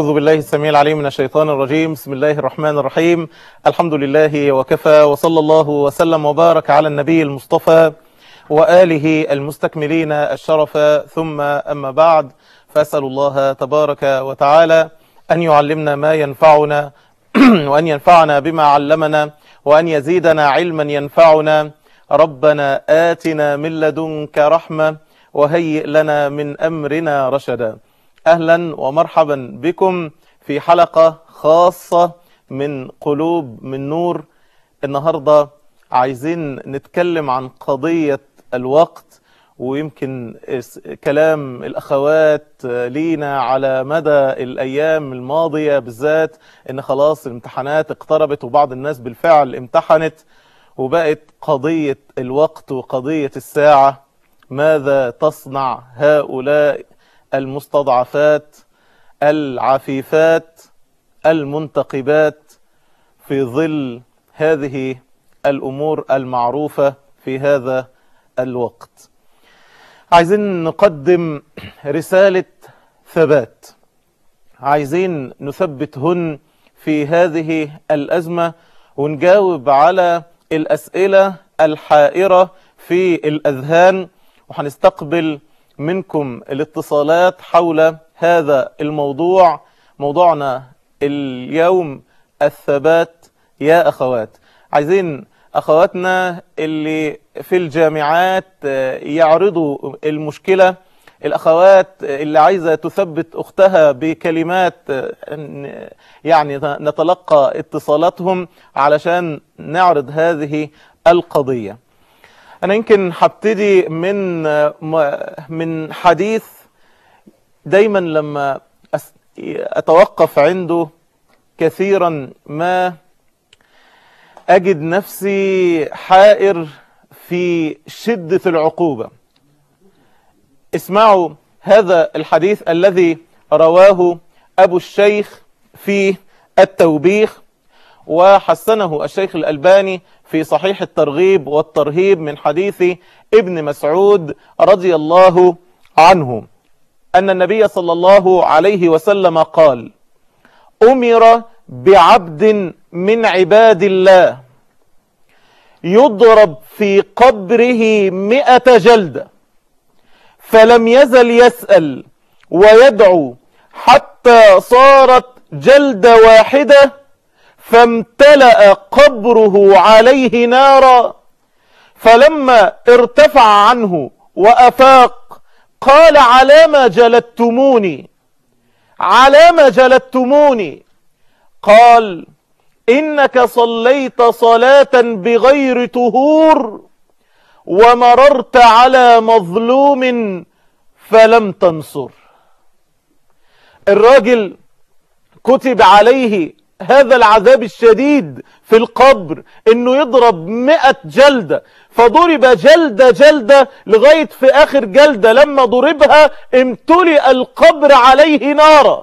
أعوذ بالله السميع العليم من الشيطان الرجيم بسم الله الرحمن الرحيم الحمد لله وكفى وصلى الله وسلم وبارك على النبي المصطفى وآله المستكملين الشرف ثم أما بعد فأسأل الله تبارك وتعالى أن يعلمنا ما ينفعنا وأن ينفعنا بما علمنا وأن يزيدنا علما ينفعنا ربنا آتنا من لدنك رحمة وهيئ لنا من أمرنا رشدا أهلا ومرحبا بكم في حلقة خاصة من قلوب من نور النهاردة عايزين نتكلم عن قضية الوقت ويمكن كلام الأخوات لينا على مدى الأيام الماضية بالذات إن خلاص الامتحانات اقتربت وبعض الناس بالفعل امتحنت وبقت قضية الوقت وقضية الساعة ماذا تصنع هؤلاء المستضعفات العفيفات المنتقبات في ظل هذه الأمور المعروفة في هذا الوقت عايزين نقدم رسالة ثبات عايزين نثبتهن في هذه الأزمة ونجاوب على الأسئلة الحائرة في الأذهان وهنستقبل منكم الاتصالات حول هذا الموضوع موضوعنا اليوم الثبات يا أخوات عايزين أخواتنا اللي في الجامعات يعرضوا المشكلة الأخوات اللي عايزة تثبت أختها بكلمات يعني نتلقى اتصالاتهم علشان نعرض هذه القضية أنا يمكن هبتدي من من حديث دايما لما أتوقف عنده كثيرا ما أجد نفسي حائر في شدة العقوبة اسمعوا هذا الحديث الذي رواه أبو الشيخ في التوبيخ وحسنه الشيخ الألباني في صحيح الترغيب والترهيب من حديث ابن مسعود رضي الله عنه أن النبي صلى الله عليه وسلم قال أمر بعبد من عباد الله يضرب في قبره مئة جلدة فلم يزل يسأل ويدعو حتى صارت جلدة واحدة فامتلأ قبره عليه نارا فلما ارتفع عنه وأفاق قال على ما جلدتموني على ما جلدتموني قال إنك صليت صلاة بغير طهور ومررت على مظلوم فلم تنصر الراجل كتب عليه هذا العذاب الشديد في القبر انه يضرب مئة جلدة فضرب جلدة جلدة لغاية في اخر جلدة لما ضربها امتلئ القبر عليه نارا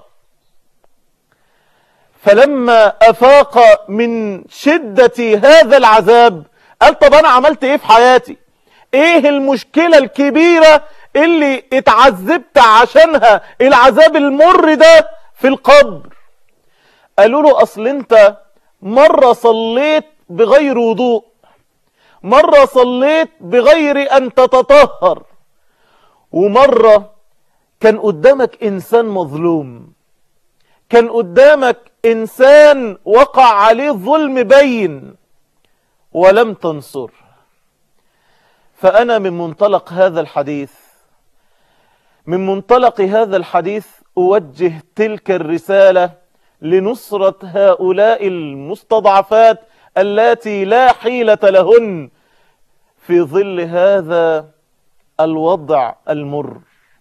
فلما افاق من شدة هذا العذاب قال طب انا عملت ايه في حياتي ايه المشكلة الكبيرة اللي اتعذبت عشانها العذاب المر ده في القبر قالوا له اصل انت مرة صليت بغير وضوء مرة صليت بغير ان تتطهر ومرة كان قدامك انسان مظلوم كان قدامك انسان وقع عليه ظلم بين ولم تنصر فانا من منطلق هذا الحديث من منطلق هذا الحديث اوجه تلك الرساله لنصرة هؤلاء المستضعفات التي لا حيلة لهن في ظل هذا الوضع المر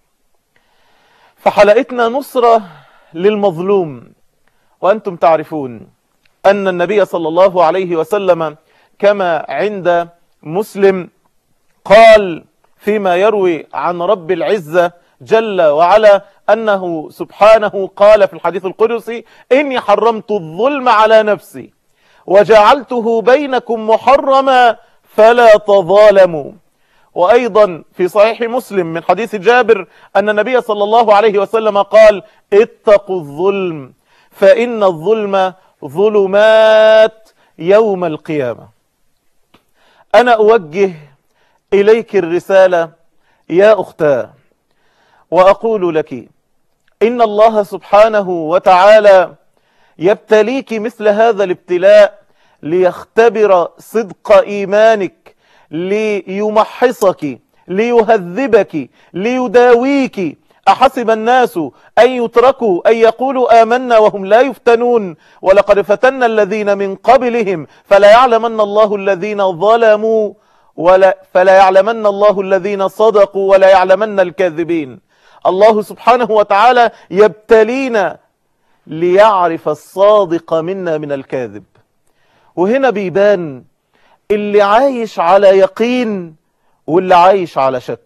فحلقتنا نصرة للمظلوم وأنتم تعرفون أن النبي صلى الله عليه وسلم كما عند مسلم قال فيما يروي عن رب العزة جل وعلا أنه سبحانه قال في الحديث القدسي إني حرمت الظلم على نفسي وجعلته بينكم محرما فلا تظالموا وأيضا في صحيح مسلم من حديث جابر أن النبي صلى الله عليه وسلم قال اتقوا الظلم فإن الظلم ظلمات يوم القيامة أنا أوجه إليك الرسالة يا أختاه وأقول لك إن الله سبحانه وتعالى يبتليك مثل هذا الابتلاء ليختبر صدق إيمانك ليمحصك ليهذبك ليداويك أحسب الناس أن يتركوا أن يقولوا آمنا وهم لا يفتنون ولقد فتنا الذين من قبلهم فلا يعلمن الله الذين ظلموا ولا فلا يعلمن الله الذين صدقوا ولا يعلمن الكاذبين الله سبحانه وتعالى يبتلينا ليعرف الصادق منا من الكاذب وهنا بيبان اللي عايش على يقين واللي عايش على شك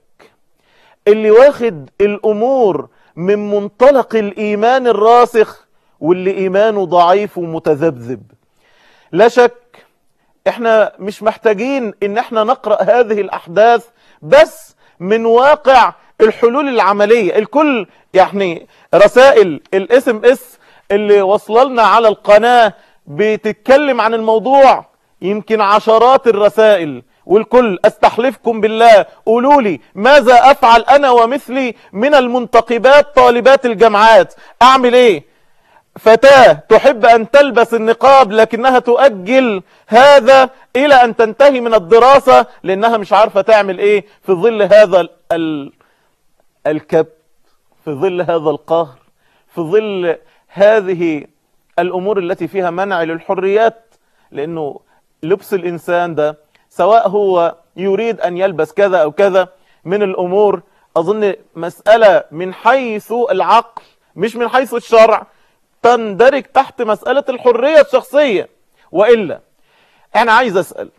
اللي واخد الأمور من منطلق الإيمان الراسخ واللي إيمانه ضعيف ومتذبذب لا شك احنا مش محتاجين ان احنا نقرأ هذه الأحداث بس من واقع الحلول العملية الكل يعني رسائل الاس ام اس اللي وصلنا على القناة بتتكلم عن الموضوع يمكن عشرات الرسائل والكل استحلفكم بالله قولوا لي ماذا افعل انا ومثلي من المنتقبات طالبات الجامعات اعمل ايه فتاة تحب ان تلبس النقاب لكنها تؤجل هذا الى ان تنتهي من الدراسة لانها مش عارفة تعمل ايه في ظل هذا ال... الكبت في ظل هذا القهر في ظل هذه الامور التي فيها منع للحريات لانه لبس الانسان ده سواء هو يريد ان يلبس كذا او كذا من الامور اظن مسألة من حيث العقل مش من حيث الشرع تندرج تحت مسألة الحرية الشخصية وإلا أنا عايز أسأل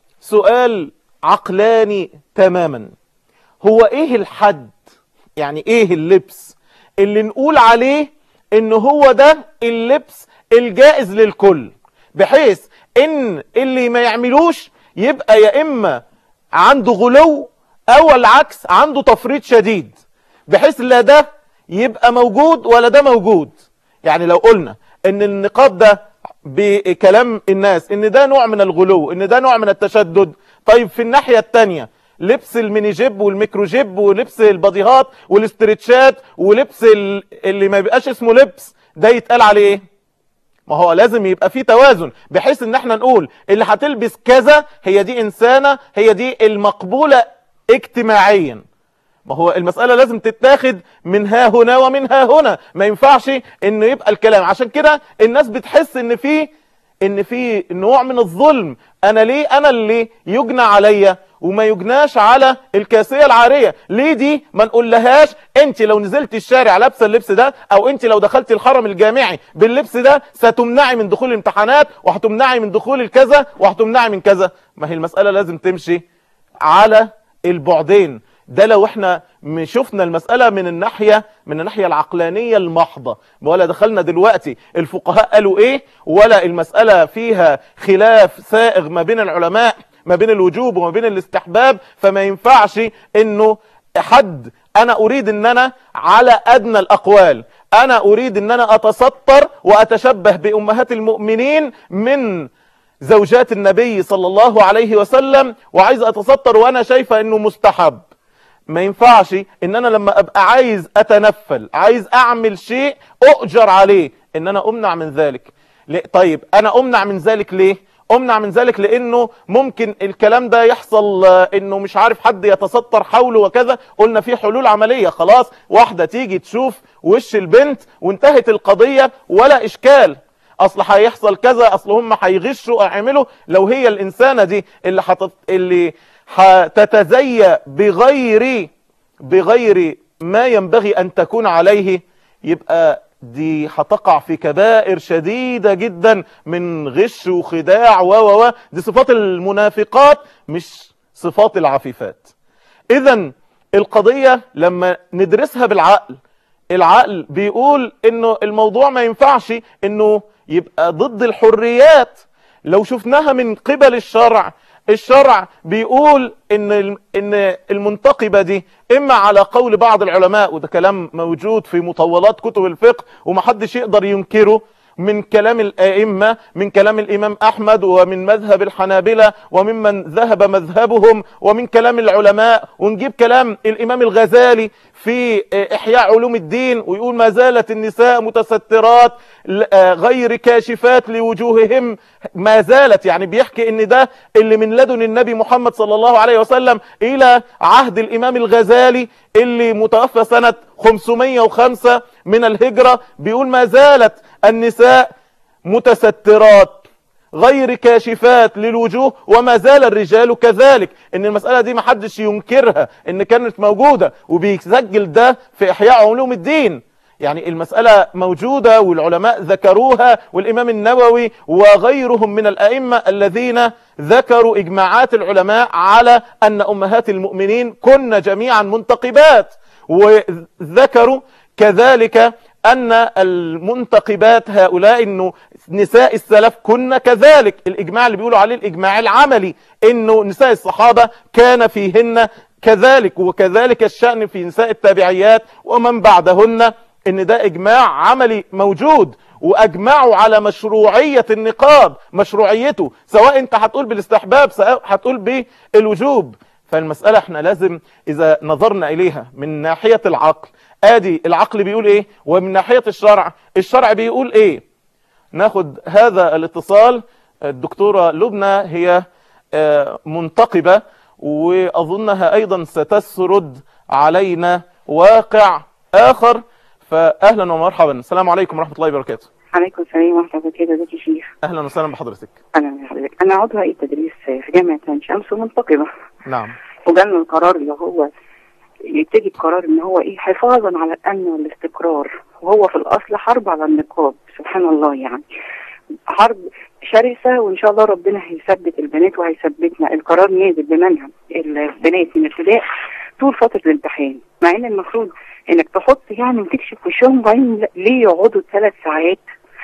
سؤال عقلاني تماما هو إيه الحد يعني إيه اللبس اللي نقول عليه إن هو ده اللبس الجائز للكل بحيث إن اللي ما يعملوش يبقى يا إما عنده غلو أو العكس عنده تفريط شديد بحيث لا ده يبقى موجود ولا ده موجود يعني لو قلنا ان النقاب ده بكلام الناس ان ده نوع من الغلو ان ده نوع من التشدد طيب في الناحية التانية لبس الميني جيب والميكرو جيب ولبس الباديهات والاسترتشات ولبس اللي ما بيبقاش اسمه لبس ده يتقال عليه ايه ما هو لازم يبقى فيه توازن بحيث ان احنا نقول اللي هتلبس كذا هي دي انسانة هي دي المقبولة اجتماعيا ما هو المسألة لازم تتاخد من ها هنا ومن ها هنا ما ينفعش انه يبقى الكلام عشان كده الناس بتحس ان في ان في نوع من الظلم انا ليه انا اللي يجنى عليا وما يجناش على الكاسية العارية ليه دي ما نقولهاش انت لو نزلت الشارع لابسه اللبس ده او انت لو دخلت الحرم الجامعي باللبس ده ستمنعي من دخول الامتحانات وهتمنعي من دخول الكذا وهتمنعي من كذا ما هي المسألة لازم تمشي على البعدين ده لو احنا شفنا المسألة من الناحية من الناحية العقلانية المحضة ولا دخلنا دلوقتي الفقهاء قالوا ايه ولا المسألة فيها خلاف سائغ ما بين العلماء ما بين الوجوب وما بين الاستحباب فما ينفعش انه حد انا اريد ان انا على ادنى الاقوال انا اريد ان انا اتستر واتشبه بامهات المؤمنين من زوجات النبي صلى الله عليه وسلم وعايز اتستر وانا شايفة انه مستحب ما ينفعش ان انا لما ابقى عايز اتنفل عايز اعمل شيء اؤجر عليه ان انا امنع من ذلك ليه؟ طيب انا امنع من ذلك ليه امنع من ذلك لانه ممكن الكلام ده يحصل انه مش عارف حد يتستر حوله وكذا قلنا في حلول عملية خلاص واحدة تيجي تشوف وش البنت وانتهت القضية ولا اشكال اصل هيحصل كذا اصل هم هيغشوا اعملوا لو هي الانسانة دي اللي حتت اللي هتتزي بغير بغير ما ينبغي ان تكون عليه يبقى دي هتقع في كبائر شديدة جدا من غش وخداع و و و دي صفات المنافقات مش صفات العفيفات اذا القضية لما ندرسها بالعقل العقل بيقول انه الموضوع ما ينفعش انه يبقى ضد الحريات لو شفناها من قبل الشرع الشرع بيقول ان ان المنتقبه دي اما على قول بعض العلماء وده كلام موجود في مطولات كتب الفقه ومحدش يقدر ينكره من كلام الائمه من كلام الامام احمد ومن مذهب الحنابلة وممن ذهب مذهبهم ومن كلام العلماء ونجيب كلام الامام الغزالي في احياء علوم الدين ويقول ما زالت النساء متسترات غير كاشفات لوجوههم ما زالت يعني بيحكي ان ده اللي من لدن النبي محمد صلى الله عليه وسلم الى عهد الامام الغزالي اللي متوفى سنة 505 من الهجرة بيقول ما زالت النساء متسترات غير كاشفات للوجوه وما زال الرجال كذلك ان المسألة دي محدش ينكرها ان كانت موجودة وبيسجل ده في احياء علوم الدين يعني المسألة موجودة والعلماء ذكروها والإمام النووي وغيرهم من الأئمة الذين ذكروا إجماعات العلماء على أن أمهات المؤمنين كن جميعا منتقبات وذكروا كذلك أن المنتقبات هؤلاء أنه نساء السلف كن كذلك الإجماع اللي بيقولوا عليه الإجماع العملي أنه نساء الصحابة كان فيهن كذلك وكذلك الشأن في نساء التابعيات ومن بعدهن ان ده اجماع عملي موجود واجمعوا على مشروعية النقاب مشروعيته سواء انت هتقول بالاستحباب سواء هتقول بالوجوب فالمسألة احنا لازم اذا نظرنا اليها من ناحية العقل ادي العقل بيقول ايه ومن ناحية الشرع الشرع بيقول ايه ناخد هذا الاتصال الدكتورة لبنى هي منتقبة واظنها ايضا ستسرد علينا واقع اخر فاهلا ومرحبا السلام عليكم ورحمه الله وبركاته عليكم السلام ورحمه الله وبركاته ازيك يا شيخ اهلا وسهلا بحضرتك اهلا بحضرتك انا عضو هيئه تدريس في جامعه عين شمس ومنتقبه نعم وجالنا القرار اللي هو يبتدي بقرار ان هو ايه حفاظا على الامن والاستقرار وهو في الاصل حرب على النقاب سبحان الله يعني حرب شرسة وإن شاء الله ربنا هيثبت البنات وهيثبتنا القرار نازل بمنع البنات من ابتداء طول فترة الامتحان مع إن المفروض إنك تحط يعني وتكشف وشهم وبعدين ليه يقعدوا ثلاث ساعات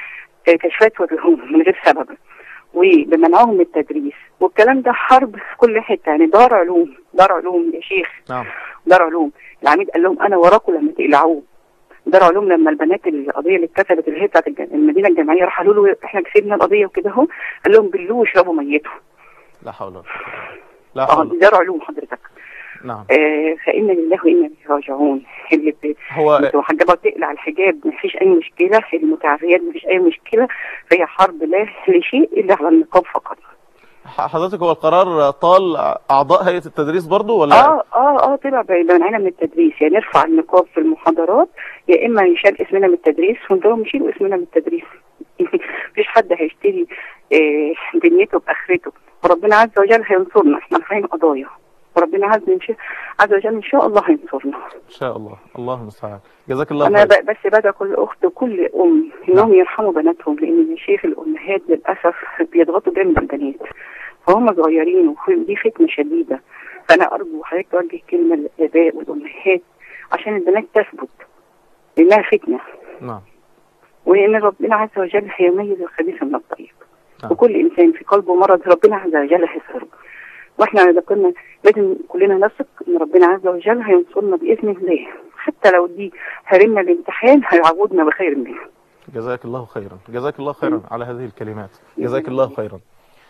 كشفات وجههم من غير سبب وبمنعهم من التدريس والكلام ده حرب في كل حتة يعني دار علوم دار علوم يا شيخ نعم دار علوم العميد قال لهم أنا وراكم لما تقلعوه دار علوم لما البنات القضيه اللي اتكتبت اللي هي بتاعت المدينه الجامعيه راح قالوا له احنا كسبنا القضيه وكده اهو قال لهم بلوه واشربوا ميته لا حول ولا قوه لا اه حول دي دار علوم حضرتك نعم آه فإنا لله وإنا إليه راجعون اللي ب- هو محجبة تقلع الحجاب مفيش أي مشكلة المتعافيات مفيش أي مشكلة فهي حرب لا لشيء إلا على النقاب فقط حضرتك هو القرار طال اعضاء هيئه التدريس برضو ولا اه اه اه طلع بمنعنا من التدريس يعني نرفع النقاب في المحاضرات يا اما نشيل اسمنا من التدريس ونقول نشيل اسمنا من التدريس مفيش حد هيشتري آه دنيته باخرته وربنا عز وجل هينصرنا احنا رافعين قضايا وربنا عز وجل عز وجل ان شاء الله هينصرنا ان شاء الله الله المستعان جزاك الله انا خير ب- بس بدعو كل اخت وكل ام انهم يرحموا بناتهم لان يا شيخ الامهات للاسف بيضغطوا جامد البنات فهم صغيرين ودي فتنه شديده فانا ارجو حضرتك توجه كلمه للاباء والامهات عشان البنات تثبت لانها فتنه نعم وان ربنا عز وجل هيميز الخبيث من الطيب نعم. وكل انسان في قلبه مرض ربنا عز وجل هيصره واحنا اذا كنا لازم كلنا نثق ان ربنا عز وجل هينصرنا باذن الله حتى لو دي هرمنا الامتحان هيعوضنا بخير منه جزاك الله خيرا جزاك الله خيرا على هذه الكلمات جزاك الله خيرا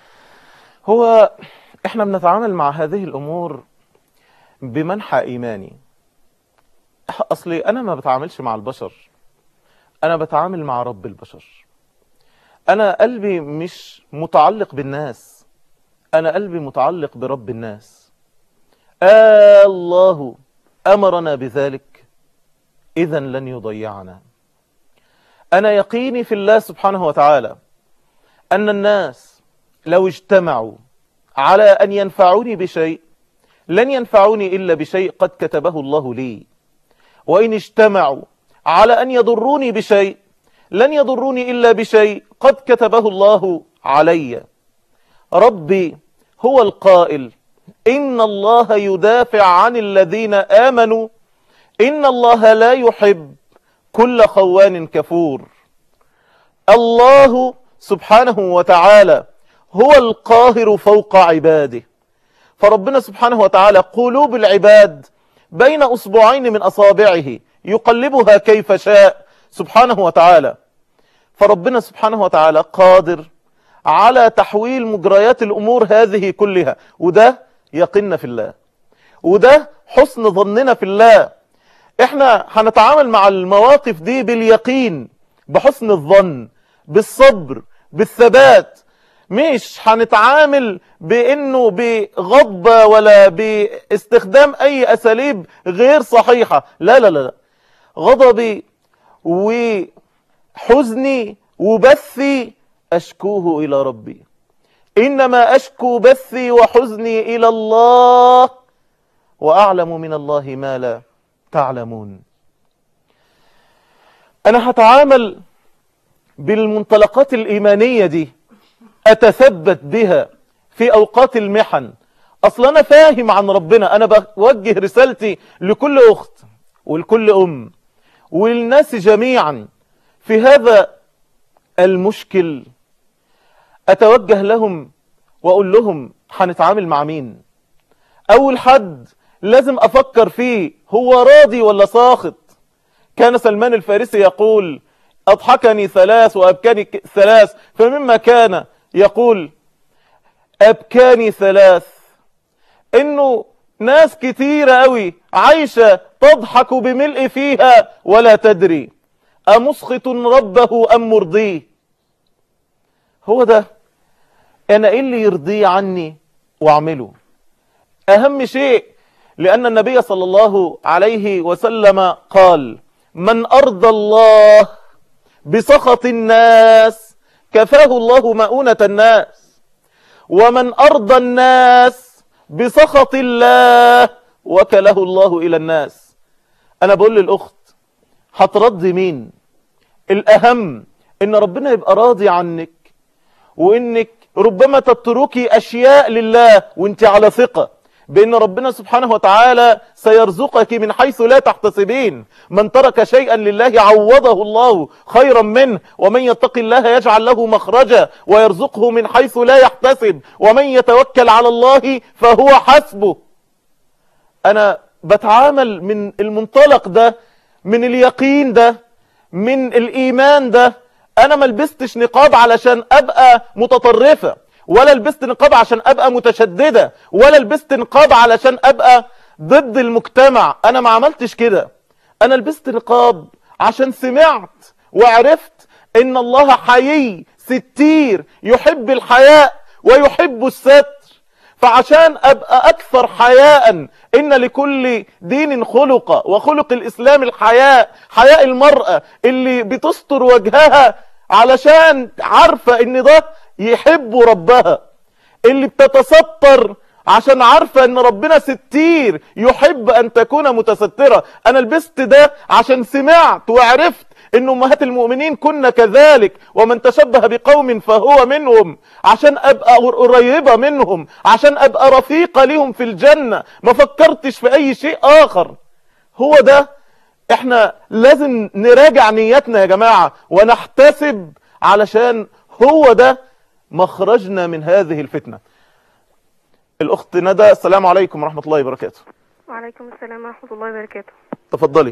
هو احنا بنتعامل مع هذه الامور بمنحى ايماني اصلي انا ما بتعاملش مع البشر انا بتعامل مع رب البشر انا قلبي مش متعلق بالناس انا قلبي متعلق برب الناس آه الله امرنا بذلك اذا لن يضيعنا أنا يقيني في الله سبحانه وتعالى أن الناس لو اجتمعوا على أن ينفعوني بشيء لن ينفعوني إلا بشيء قد كتبه الله لي وإن اجتمعوا على أن يضروني بشيء لن يضروني إلا بشيء قد كتبه الله علي ربي هو القائل إن الله يدافع عن الذين آمنوا إن الله لا يحب كل خوان كفور الله سبحانه وتعالى هو القاهر فوق عباده فربنا سبحانه وتعالى قلوب العباد بين أصبعين من أصابعه يقلبها كيف شاء سبحانه وتعالى فربنا سبحانه وتعالى قادر على تحويل مجريات الأمور هذه كلها وده يقين في الله وده حسن ظننا في الله احنا هنتعامل مع المواقف دي باليقين بحسن الظن بالصبر بالثبات مش هنتعامل بانه بغضبة ولا باستخدام اي اساليب غير صحيحة لا لا لا غضبي وحزني وبثي اشكوه الى ربي انما اشكو بثي وحزني الى الله واعلم من الله ما لا تعلمون انا هتعامل بالمنطلقات الايمانية دي اتثبت بها في اوقات المحن اصل انا فاهم عن ربنا انا بوجه رسالتي لكل اخت ولكل ام والناس جميعا في هذا المشكل اتوجه لهم واقول لهم هنتعامل مع مين اول حد لازم افكر فيه هو راضي ولا ساخط كان سلمان الفارسي يقول اضحكني ثلاث وابكاني ثلاث فمما كان يقول أبكاني ثلاث إنه ناس كتيرة قوي عايشة تضحك بملء فيها ولا تدري أمسخط ربه أم مرضيه هو ده أنا إيه اللي يرضيه عني وأعمله أهم شيء لأن النبي صلى الله عليه وسلم قال من أرضى الله بسخط الناس كفاه الله مؤونة الناس ومن أرضى الناس بسخط الله وكله الله إلى الناس أنا بقول للأخت هترضي مين الأهم إن ربنا يبقى راضي عنك وإنك ربما تتركي أشياء لله وإنت على ثقة بأن ربنا سبحانه وتعالى سيرزقك من حيث لا تحتسبين من ترك شيئا لله عوضه الله خيرا منه ومن يتق الله يجعل له مخرجا ويرزقه من حيث لا يحتسب ومن يتوكل على الله فهو حسبه أنا بتعامل من المنطلق ده من اليقين ده من الإيمان ده أنا ما لبستش نقاب علشان أبقى متطرفة ولا لبست نقاب عشان ابقى متشددة ولا لبست نقاب علشان ابقى ضد المجتمع انا ما عملتش كده انا لبست نقاب عشان سمعت وعرفت ان الله حيي ستير يحب الحياء ويحب الستر فعشان ابقى اكثر حياء ان لكل دين خلق وخلق الاسلام الحياء حياء المرأة اللي بتستر وجهها علشان عارفة ان ده يحب ربها اللي بتتستر عشان عارفة ان ربنا ستير يحب ان تكون متسترة انا لبست ده عشان سمعت وعرفت ان امهات المؤمنين كنا كذلك ومن تشبه بقوم فهو منهم عشان ابقى قريبة منهم عشان ابقى رفيقة لهم في الجنة ما فكرتش في اي شيء اخر هو ده احنا لازم نراجع نيتنا يا جماعة ونحتسب علشان هو ده مخرجنا من هذه الفتنة الأخت ندى السلام عليكم ورحمة الله وبركاته وعليكم السلام ورحمة الله وبركاته تفضلي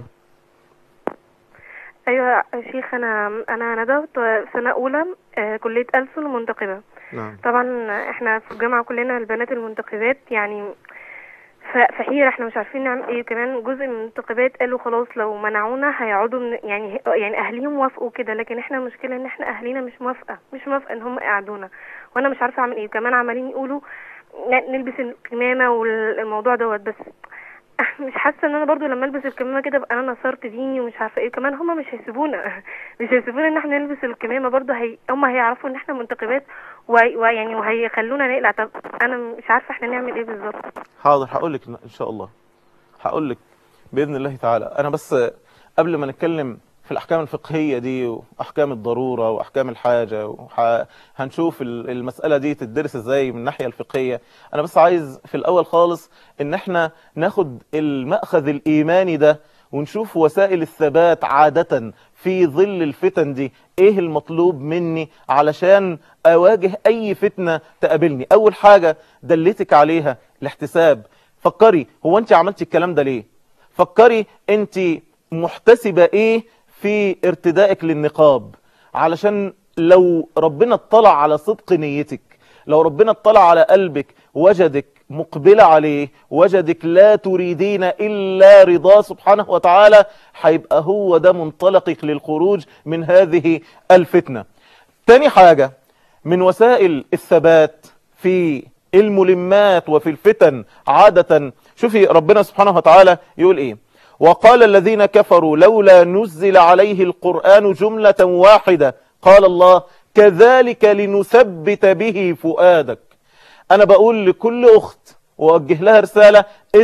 أيوة يا شيخ أنا أنا ندى في سنة أولى آه، كلية ألسن منتقبة نعم طبعا احنا في الجامعة كلنا البنات المنتقبات يعني ف- فحيرة احنا مش عارفين نعمل ايه كمان جزء من المنتقبات قالوا خلاص لو منعونا هيقعدوا من يعني يعني اهليهم وافقوا كده لكن احنا المشكلة ان احنا اهلينا مش موافقة مش موافقة ان هم يقعدونا وانا مش عارفة اعمل ايه وكمان عمالين يقولوا ن- نلبس الكمامة والموضوع دوت بس مش حاسه ان انا برضو لما البس الكمامه كده ابقى انا نصرت ديني ومش عارفه ايه كمان هما مش هيسيبونا مش هيسيبونا ان احنا نلبس الكمامه برضو هي هما هيعرفوا ان احنا منتقبات وهي- ويعني وهيخلونا نقلع طب انا مش عارفه احنا نعمل ايه بالظبط حاضر هقول لك ان شاء الله هقول لك باذن الله تعالى انا بس قبل ما نتكلم في الاحكام الفقهيه دي واحكام الضروره واحكام الحاجه وح... هنشوف ال- المساله دي تدرس ازاي من الناحيه الفقهيه انا بس عايز في الاول خالص ان احنا ناخد المأخذ الايماني ده ونشوف وسائل الثبات عادة في ظل الفتن دي ايه المطلوب مني علشان اواجه اي فتنة تقابلني اول حاجة دلتك عليها الاحتساب فكري هو انت عملتي الكلام ده ليه فكري انت محتسبة ايه في ارتدائك للنقاب علشان لو ربنا اطلع على صدق نيتك لو ربنا اطلع على قلبك وجدك مقبلة عليه وجدك لا تريدين إلا رضاه سبحانه وتعالى هيبقى هو ده منطلقك للخروج من هذه الفتنة تاني حاجة من وسائل الثبات في الملمات وفي الفتن عادة شوفي ربنا سبحانه وتعالى يقول ايه وقال الذين كفروا لولا نزل عليه القرآن جملة واحدة قال الله كذلك لنثبت به فؤادك انا بقول لكل اخت واوجه لها رسالة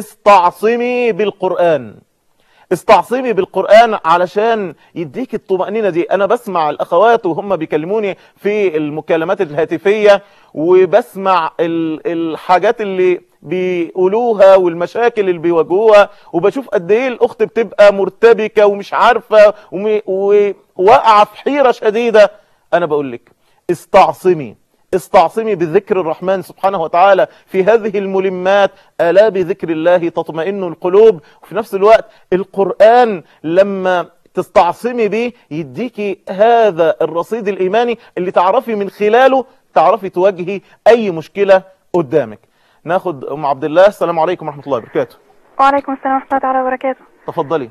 استعصمي بالقرآن استعصمي بالقرآن علشان يديك الطمأنينة دي انا بسمع الاخوات وهم بيكلموني في المكالمات الهاتفية وبسمع ال- الحاجات اللي بيقولوها والمشاكل اللي بيواجهوها وبشوف قد ايه الاخت بتبقى مرتبكة ومش عارفة وم- وواقعة في حيرة شديدة انا بقول لك استعصمي استعصمي بذكر الرحمن سبحانه وتعالى في هذه الملمات ألا بذكر الله تطمئن القلوب وفي نفس الوقت القرآن لما تستعصمي به يديكي هذا الرصيد الإيماني اللي تعرفي من خلاله تعرفي تواجهي أي مشكلة قدامك ناخد أم عبد الله السلام عليكم ورحمة الله وبركاته وعليكم السلام ورحمة الله تعالى وبركاته تفضلي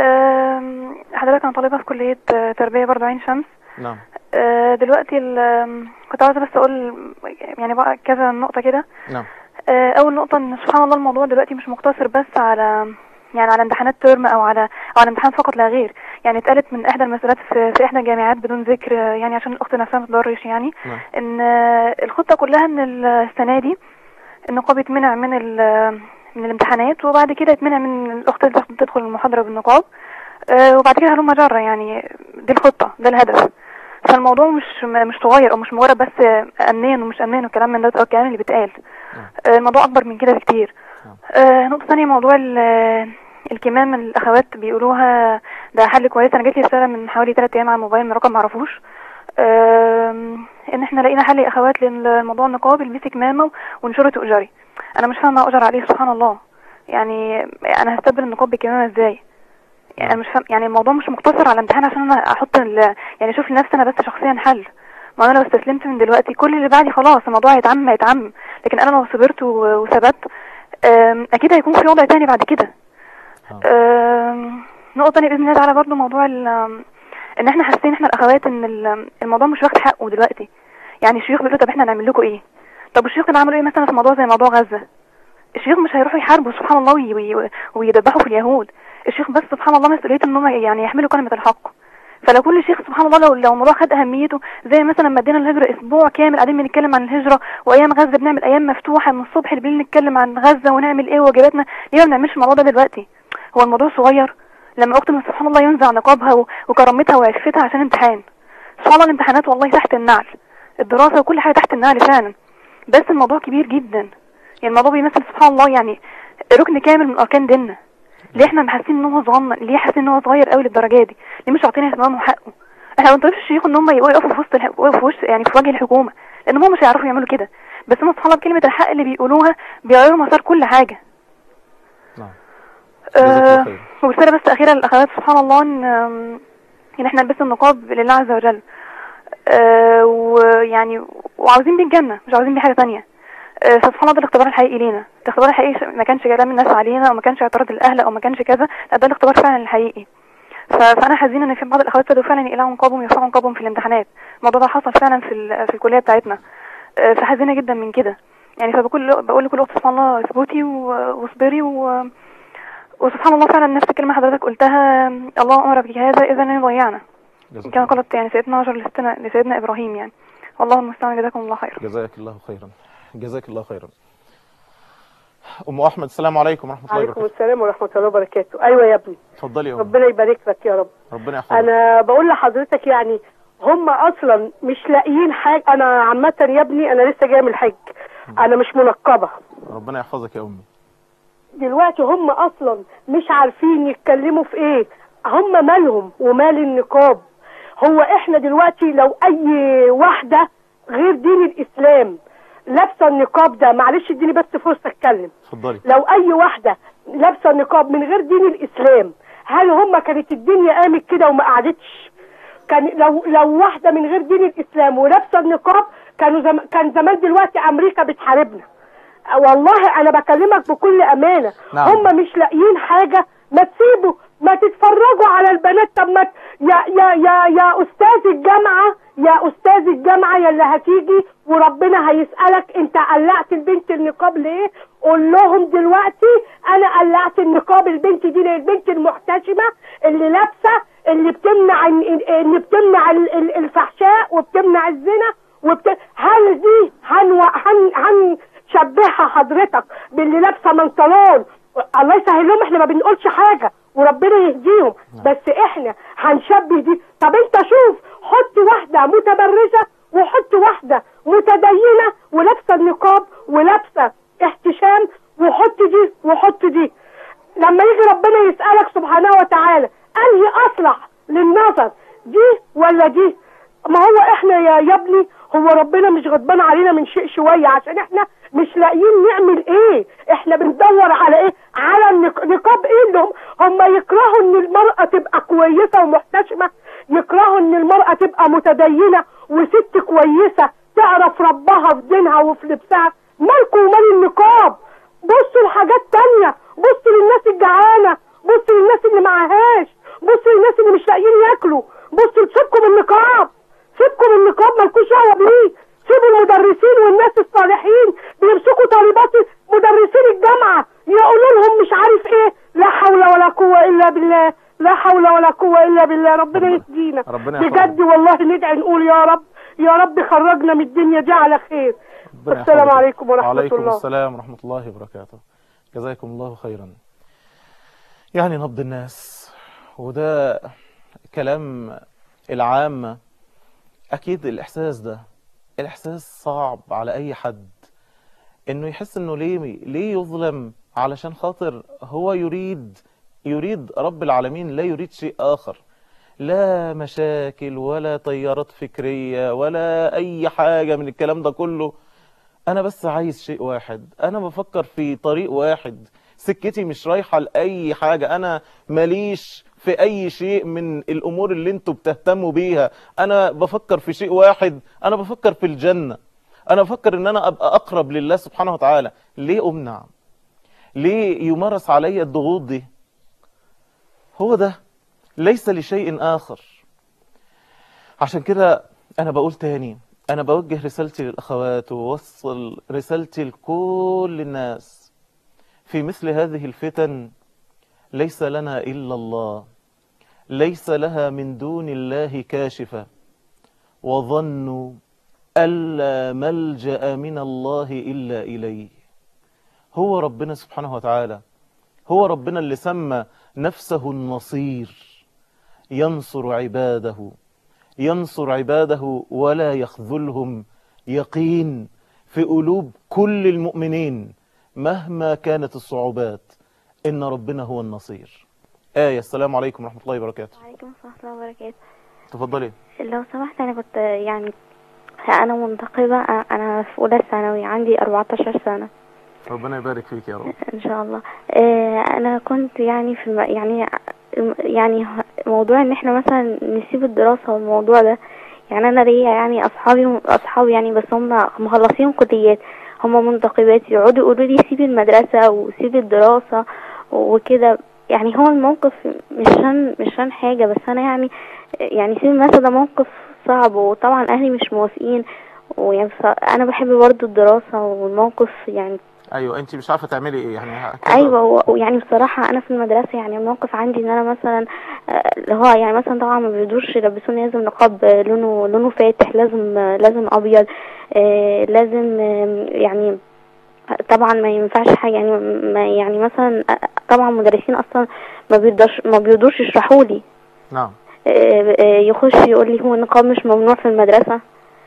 أم، حضرتك أنا طالبة في كلية آه، تربية برضو عين شمس نعم أه، دلوقتي ال- آم، كنت عاوزة بس أقول يعني بقى كذا نقطة كده نعم أه، أول نقطة إن سبحان الله الموضوع دلوقتي مش مقتصر بس على يعني على امتحانات ترم أو على أو على امتحان فقط لا غير يعني اتقالت من إحدى المسؤولات في, في إحدى الجامعات بدون ذكر آه، يعني عشان الأخت نفسها ما تضرش يعني نعم إن آه، الخطة كلها إن السنة دي النقاب يتمنع من ال- من الامتحانات وبعد كده يتمنع من الأخت اللي تاخد- تدخل المحاضرة بالنقاب آه، وبعد كده هلوم جرة يعني دي الخطة ده الهدف فالموضوع مش م- مش صغير او مش مجرد بس آه، امنيا ومش امنيا والكلام من ده او الكلام اللي بيتقال آه، الموضوع اكبر من كده بكتير آه، نقطة ثانية موضوع ال- آه، الكمام الاخوات بيقولوها ده حل كويس انا جات لي رسالة من حوالي 3 ايام على الموبايل من رقم معرفوش آم، ان احنا لقينا حل يا اخوات للموضوع النقاب البسي كمامة ونشره تؤجري انا مش فاهمة اؤجر عليه سبحان الله يعني انا هستبدل النقاب بكمامة ازاي يعني انا مش فاهم يعني الموضوع مش مقتصر على امتحان عشان انا احط ال... يعني اشوف لنفسي انا بس شخصيا حل ما انا لو استسلمت من دلوقتي كل اللي بعدي خلاص الموضوع هيتعمم هيتعمم لكن انا لو صبرت و- وثبت آم، اكيد هيكون في وضع تاني بعد كده آم، نقطة تانية بإذن الله تعالى برضه موضوع ال- آم، ان احنا حاسين احنا الاخوات ان ال- الموضوع مش واخد حقه دلوقتي يعني الشيوخ بيقولوا طب احنا نعمل لكم ايه طب الشيوخ كانوا عملوا ايه مثلا في موضوع زي موضوع غزة الشيوخ مش هيروحوا يحاربوا سبحان الله وي- وي- ويدبحوا في اليهود الشيخ بس سبحان الله مسؤوليته ان هم يعني يحملوا كلمة الحق فلو كل شيخ سبحان الله لو لو الموضوع خد اهميته زي مثلا لما ادينا الهجره اسبوع كامل قاعدين بنتكلم عن الهجره وايام غزه بنعمل ايام مفتوحه من الصبح بالليل نتكلم عن غزه ونعمل ايه وواجباتنا ليه ما بنعملش الموضوع ده دلوقتي هو الموضوع صغير لما اخت من سبحان الله ينزع نقابها و- وكرامتها وعفتها عشان امتحان سبحان الله الامتحانات والله تحت النعل الدراسه وكل حاجه تحت النعل فعلا بس الموضوع كبير جدا يعني الموضوع بيمثل سبحان الله يعني ركن كامل من اركان ديننا ليه احنا حاسين ان هو صغنن ليه حاسين ان هو صغير قوي للدرجه دي ليه مش عاطين اهتمام وحقه احنا ما بنطلبش الشيوخ ان هم يقفوا في وسط الح... يقفوا في وسط يعني في وجه الحكومه لان هم مش هيعرفوا يعملوا كده بس هم سبحان الله بكلمه الحق اللي بيقولوها بيغيروا مسار كل حاجه نعم جزاك الله آه خير. ورساله بس اخيره للاخوات سبحان الله ان آم، ان احنا نلبس النقاب لله عز وجل آه ويعني وعاوزين بيه الجنه مش عاوزين بيه حاجه تانية آه فسبحان الله ده الاختبار الحقيقي لينا الاختبار الحقيقي ش- ما كانش كلام الناس علينا او ما كانش اعتراض الاهل او ما كانش كذا لا ده الاختبار فعلا الحقيقي ف- فانا حزينه ان في بعض الاخوات بدأوا فعلا يقلعوا نقابهم ويرفعوا نقابهم في الامتحانات الموضوع ده حصل فعلا في ال- في الكليه بتاعتنا آه، فحزينه جدا من كده يعني فبقول بقول لكل اخت سبحان الله اثبتي و- واصبري و وسبحان الله فعلا نفس الكلمه حضرتك قلتها الله امر بهذا اذا لن يضيعنا جزاك كما الله. قالت يعني سيدنا هاجر لسيدنا لسيدنا ابراهيم يعني والله المستعان جزاكم الله خيرا جزاك الله خيرا جزاك الله خيرا ام احمد السلام عليكم ورحمه الله عليكم وبركاته السلام ورحمة الله وبركاته أيوة يا ابني اتفضلي يا ام ربنا يبارك لك يا رب ربنا يحفظك أنا بقول لحضرتك يعني هم أصلا مش لاقيين حاجة أنا عامة يا ابني أنا لسه جاية من الحج أنا مش منقبة ربنا يحفظك يا امي دلوقتي هم اصلا مش عارفين يتكلموا في ايه هم مالهم ومال النقاب هو احنا دلوقتي لو اي واحده غير دين الاسلام لابسه النقاب ده معلش اديني بس فرصه اتكلم اتفضلي لو اي واحده لابسه النقاب من غير دين الاسلام هل هم كانت الدنيا قامت كده وما قعدتش كان لو لو واحده من غير دين الاسلام ولابسه النقاب كانوا زم... كان زمان دلوقتي امريكا بتحاربنا والله انا بكلمك بكل امانه نعم. هم مش لاقيين حاجه ما تسيبوا ما تتفرجوا على البنات طب ما ت- يا يا يا يا استاذ الجامعه يا استاذ الجامعه يا اللي هتيجي وربنا هيسالك انت قلعت البنت النقاب ليه قول لهم دلوقتي انا قلعت النقاب البنت دي ليه البنت المحتشمه اللي لابسه اللي بتمنع ال- اللي بتمنع ال- ال- الفحشاء وبتمنع الزنا وبت... هل دي هن... هن... هنشبهها حضرتك باللي لابسه بنطلون الله يسهل لهم احنا ما بنقولش حاجه وربنا يهديهم بس احنا هنشبه دي طب انت شوف حط واحده متبرجه وحط واحده متدينه ولابسه النقاب ولابسه احتشام وحط دي وحط دي لما يجي ربنا يسألك سبحانه وتعالى انهي اصلح للنظر دي ولا دي ما هو احنا يا يا ابني هو ربنا مش غضبان علينا من شيء شويه عشان احنا مش لاقيين نعمل ايه احنا بندور على ايه على النق- نقاب ايه اللي هم هم يكرهوا ان المرأة تبقى كويسة ومحتشمة يكرهوا ان المرأة تبقى متدينة وست كويسة تعرف ربها في دينها وفي لبسها مالكم ومال النقاب بصوا لحاجات تانية بصوا للناس الجعانة بصوا للناس اللي معهاش بصوا للناس اللي مش لاقيين ياكلوا بصوا سيبكم النقاب سيبكم النقاب مالكوش دعوه بيه سيبوا المدرسين والناس الصالحين بيمسكوا طالبات مدرسين الجامعه يقولوا لهم مش عارف ايه لا حول ولا قوه الا بالله لا حول ولا قوه الا بالله ربنا يهدينا ربنا بجد يحفظك. والله ندعي نقول يا رب يا رب خرجنا من الدنيا دي على خير ربنا السلام يحفظك. عليكم ورحمه وعليكم الله السلام ورحمة الله وبركاته جزاكم الله خيرا يعني نبض الناس وده كلام العامة أكيد الإحساس ده الإحساس صعب على أي حد إنه يحس إنه ليه ليه يظلم علشان خاطر هو يريد يريد رب العالمين لا يريد شيء آخر لا مشاكل ولا تيارات فكرية ولا أي حاجة من الكلام ده كله انا بس عايز شيء واحد انا بفكر في طريق واحد سكتي مش رايحة لأي حاجة أنا ماليش في أي شيء من الأمور اللي انتوا بتهتموا بيها أنا بفكر في شيء واحد أنا بفكر في الجنة أنا بفكر إن أنا أبقى أقرب لله سبحانه وتعالى ليه أمنع ليه يمارس علي الضغوط دي هو ده ليس لشيء آخر عشان كده أنا بقول تاني أنا بوجه رسالتي للأخوات ووصل رسالتي لكل الناس في مثل هذه الفتن ليس لنا إلا الله ليس لها من دون الله كاشفة وظنوا ألا ملجأ من الله إلا إليه هو ربنا سبحانه وتعالى هو ربنا اللي سمى نفسه النصير ينصر عباده ينصر عباده ولا يخذلهم يقين في قلوب كل المؤمنين مهما كانت الصعوبات إن ربنا هو النصير آية السلام عليكم ورحمة الله وبركاته وعليكم السلام ورحمة الله وبركاته تفضلي لو سمحت أنا كنت يعني أنا منتقبة أنا في أولى ثانوي عندي 14 سنة ربنا يبارك فيك يا رب إن شاء الله آه، أنا كنت يعني في الم... يعني يعني موضوع إن إحنا مثلا نسيب الدراسة والموضوع ده يعني أنا ليا يعني أصحابي أصحابي يعني بس هم مخلصين كليات هم منتقبات يقعدوا يقولوا لي سيبي المدرسة وسيبي الدراسة وكده يعني هو الموقف مش عشان مش عشان حاجة بس أنا يعني يعني سيبي المدرسة ده موقف صعب وطبعا أهلي مش موافقين ويعني بص- أنا بحب برضو الدراسة والموقف يعني أيوة أنت مش عارفة تعملي إيه يعني ه- ايوه و- ويعني بصراحه انا في المدرسه يعني الموقف عندي ان انا مثلا آه، اللي هو يعني مثلا طبعا ما بيقدروش يلبسوني لازم نقاب آه، لونه لونه فاتح لازم آه، لازم ابيض آه، لازم آه، يعني طبعا ما ينفعش حاجه يعني ما يعني مثلا آه، طبعا مدرسين اصلا ما بيقدرش ما بيقدروش يشرحوا لي نعم آه، آه، يخش يقول لي هو النقاب مش ممنوع في المدرسه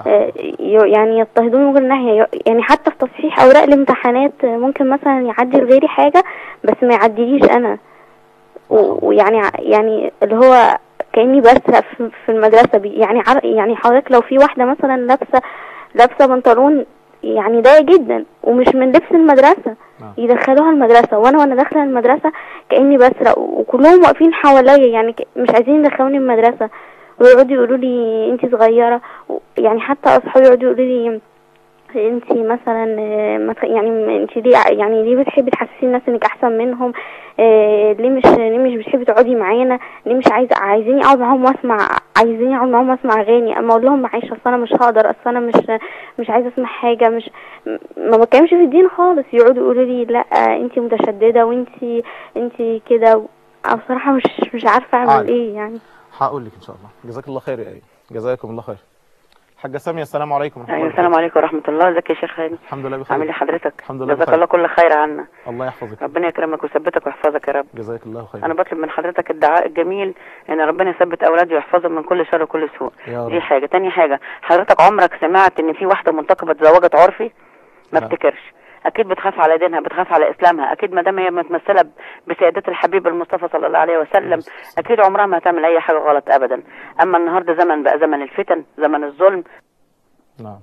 آه، ي- يعني يضطهدوني من كل ناحية ي- يعني حتى في تصحيح أوراق الامتحانات آه، ممكن مثلا يعدي لغيري حاجة بس ما يعديليش أنا و- ويعني ع- يعني اللي هو كأني بسرق في في المدرسة بي- يعني عر- يعني حضرتك لو في واحدة مثلا لابسة لابسة بنطلون يعني ضيق جدا ومش من لبس المدرسة نعم. يدخلوها المدرسة وانا وانا داخلة المدرسة كأني بسرق وكلهم واقفين حواليا يعني ك- مش عايزين يدخلوني المدرسة ويقعدوا يقولوا لي انت صغيرة و- يعني حتى اصحابي يقعدوا يقولوا لي انت مثلا آه، ما تخ- يعني انت ليه يعني ليه بتحبي تحسسي الناس انك احسن منهم آه، ليه مش ليه مش بتحبي تقعدي معانا ليه مش عايزه عايزيني اقعد معاهم واسمع عايزيني اقعد معاهم واسمع اغاني اما اقول لهم معلش اصل انا مش هقدر اصل انا مش مش عايزه اسمع حاجه مش م- ما بتكلمش في الدين خالص يقعدوا يقولوا لي لا انت متشدده وانت انت كده أنا بصراحه مش مش عارفه اعمل عادي. ايه يعني هقول لك ان شاء الله جزاك الله خير يا ايه جزاكم الله خير حاجه ساميه السلام عليكم ورحمه ايوه الله السلام وبركاته. عليكم ورحمه الله ازيك يا شيخ هاني الحمد لله بخير عامل ايه حضرتك الحمد لله جزاك بخير. الله كل خير عنا الله يحفظك ربنا يكرمك ويثبتك ويحفظك يا رب جزاك الله خير انا بطلب من حضرتك الدعاء الجميل ان ربنا يثبت اولادي ويحفظهم من كل شر وكل سوء يا دي رب حاجه تاني حاجه حضرتك عمرك سمعت ان في واحده منتقبه اتزوجت عرفي ما لا. افتكرش اكيد بتخاف على دينها بتخاف على اسلامها اكيد ما دام هي متمثله بسيادة الحبيب المصطفى صلى الله عليه وسلم اكيد عمرها ما هتعمل اي حاجه غلط ابدا اما النهارده زمن بقى زمن الفتن زمن الظلم نعم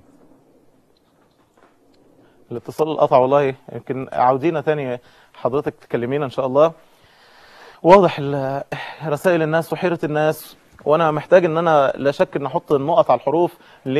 الاتصال قطع والله يمكن عاودينا تاني حضرتك تكلمينا ان شاء الله واضح ال- رسائل الناس وحيرة الناس وانا محتاج ان انا لا شك ان احط النقط على الحروف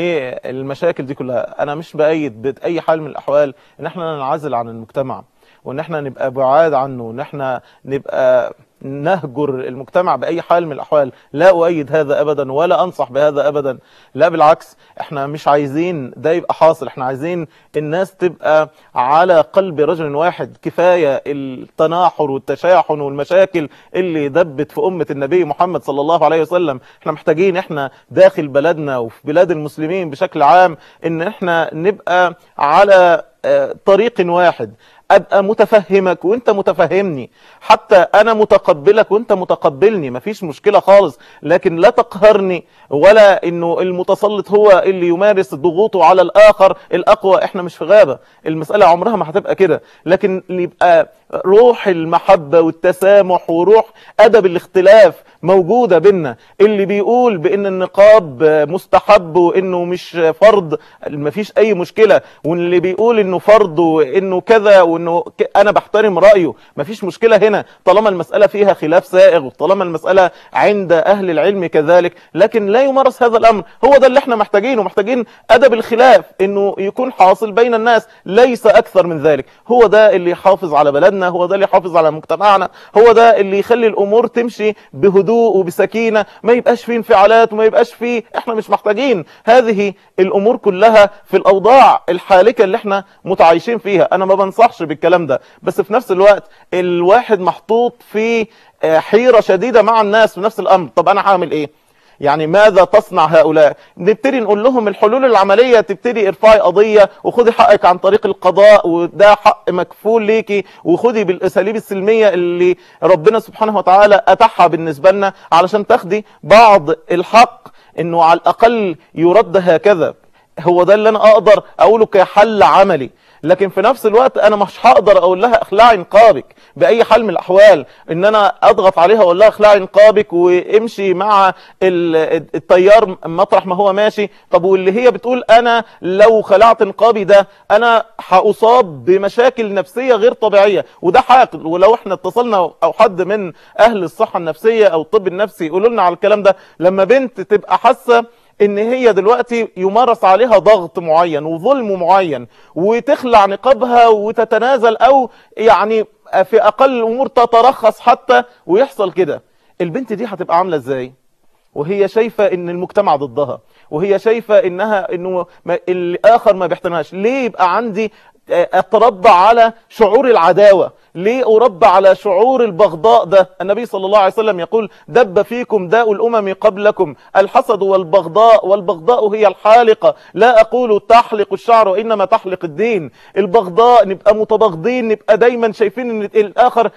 للمشاكل دي كلها انا مش بايد باي حال من الاحوال ان احنا ننعزل عن المجتمع وان احنا نبقى بعاد عنه وان احنا نبقى نهجر المجتمع باي حال من الاحوال لا اؤيد هذا ابدا ولا انصح بهذا ابدا لا بالعكس احنا مش عايزين ده يبقى حاصل احنا عايزين الناس تبقى على قلب رجل واحد كفايه التناحر والتشاحن والمشاكل اللي دبت في امه النبي محمد صلى الله عليه وسلم احنا محتاجين احنا داخل بلدنا وفي بلاد المسلمين بشكل عام ان احنا نبقى على آه، طريق واحد ابقى متفهمك وانت متفهمني حتى انا متقبلك وانت متقبلني مفيش مشكلة خالص لكن لا تقهرني ولا انه المتسلط هو اللي يمارس ضغوطه على الاخر الاقوى احنا مش في غابة المسألة عمرها ما هتبقى كده لكن اللي يبقى روح المحبة والتسامح وروح ادب الاختلاف موجودة بينا اللي بيقول بان النقاب مستحب وانه مش فرض مفيش اي مشكلة واللي بيقول انه فرض وانه كذا وانه ك- انا بحترم رأيه مفيش مشكلة هنا طالما المسألة فيها خلاف سائغ وطالما المسألة عند اهل العلم كذلك لكن لا يمارس هذا الامر هو ده اللي احنا محتاجينه محتاجين ادب الخلاف انه يكون حاصل بين الناس ليس اكثر من ذلك هو ده اللي يحافظ على بلدنا هو ده اللي يحافظ على مجتمعنا هو ده اللي يخلي الامور تمشي بهدوء وبسكينة ما يبقاش فيه انفعالات وما يبقاش فيه احنا مش محتاجين هذه الامور كلها في الاوضاع الحالكة اللي احنا متعايشين فيها انا ما بنصحش بالكلام ده بس في نفس الوقت الواحد محطوط في آه، حيرة شديدة مع الناس في نفس الامر طب انا هعمل ايه يعني ماذا تصنع هؤلاء نبتدي نقول لهم الحلول العملية تبتدي ارفعي قضية وخدي حقك عن طريق القضاء وده حق مكفول ليكي وخدي بالاساليب السلمية اللي ربنا سبحانه وتعالى اتاحها بالنسبة لنا علشان تاخدي بعض الحق انه على الاقل يرد هكذا هو ده اللي انا اقدر اقوله كحل عملي لكن في نفس الوقت انا مش هقدر اقول لها اخلعي نقابك باي حال من الاحوال ان انا اضغط عليها واقول لها اخلعي نقابك وامشي مع ال- التيار مطرح ما هو ماشي طب واللي هي بتقول انا لو خلعت نقابي ده انا هاصاب بمشاكل نفسيه غير طبيعيه وده حاقد ولو احنا اتصلنا او حد من اهل الصحه النفسيه او الطب النفسي يقولوا لنا على الكلام ده لما بنت تبقى حاسه ان هي دلوقتي يمارس عليها ضغط معين وظلم معين وتخلع نقابها وتتنازل او يعني في اقل الامور تترخص حتى ويحصل كده البنت دي هتبقى عاملة ازاي وهي شايفة ان المجتمع ضدها وهي شايفة انها انه ما الاخر ما بيحترمهاش ليه يبقى عندي اتربى على شعور العداوة ليه اربى على شعور البغضاء ده النبي صلى الله عليه وسلم يقول دب فيكم داء الامم قبلكم الحسد والبغضاء والبغضاء هي الحالقة لا اقول تحلق الشعر وانما تحلق الدين البغضاء نبقى متبغضين نبقى دايما شايفين ان الاخر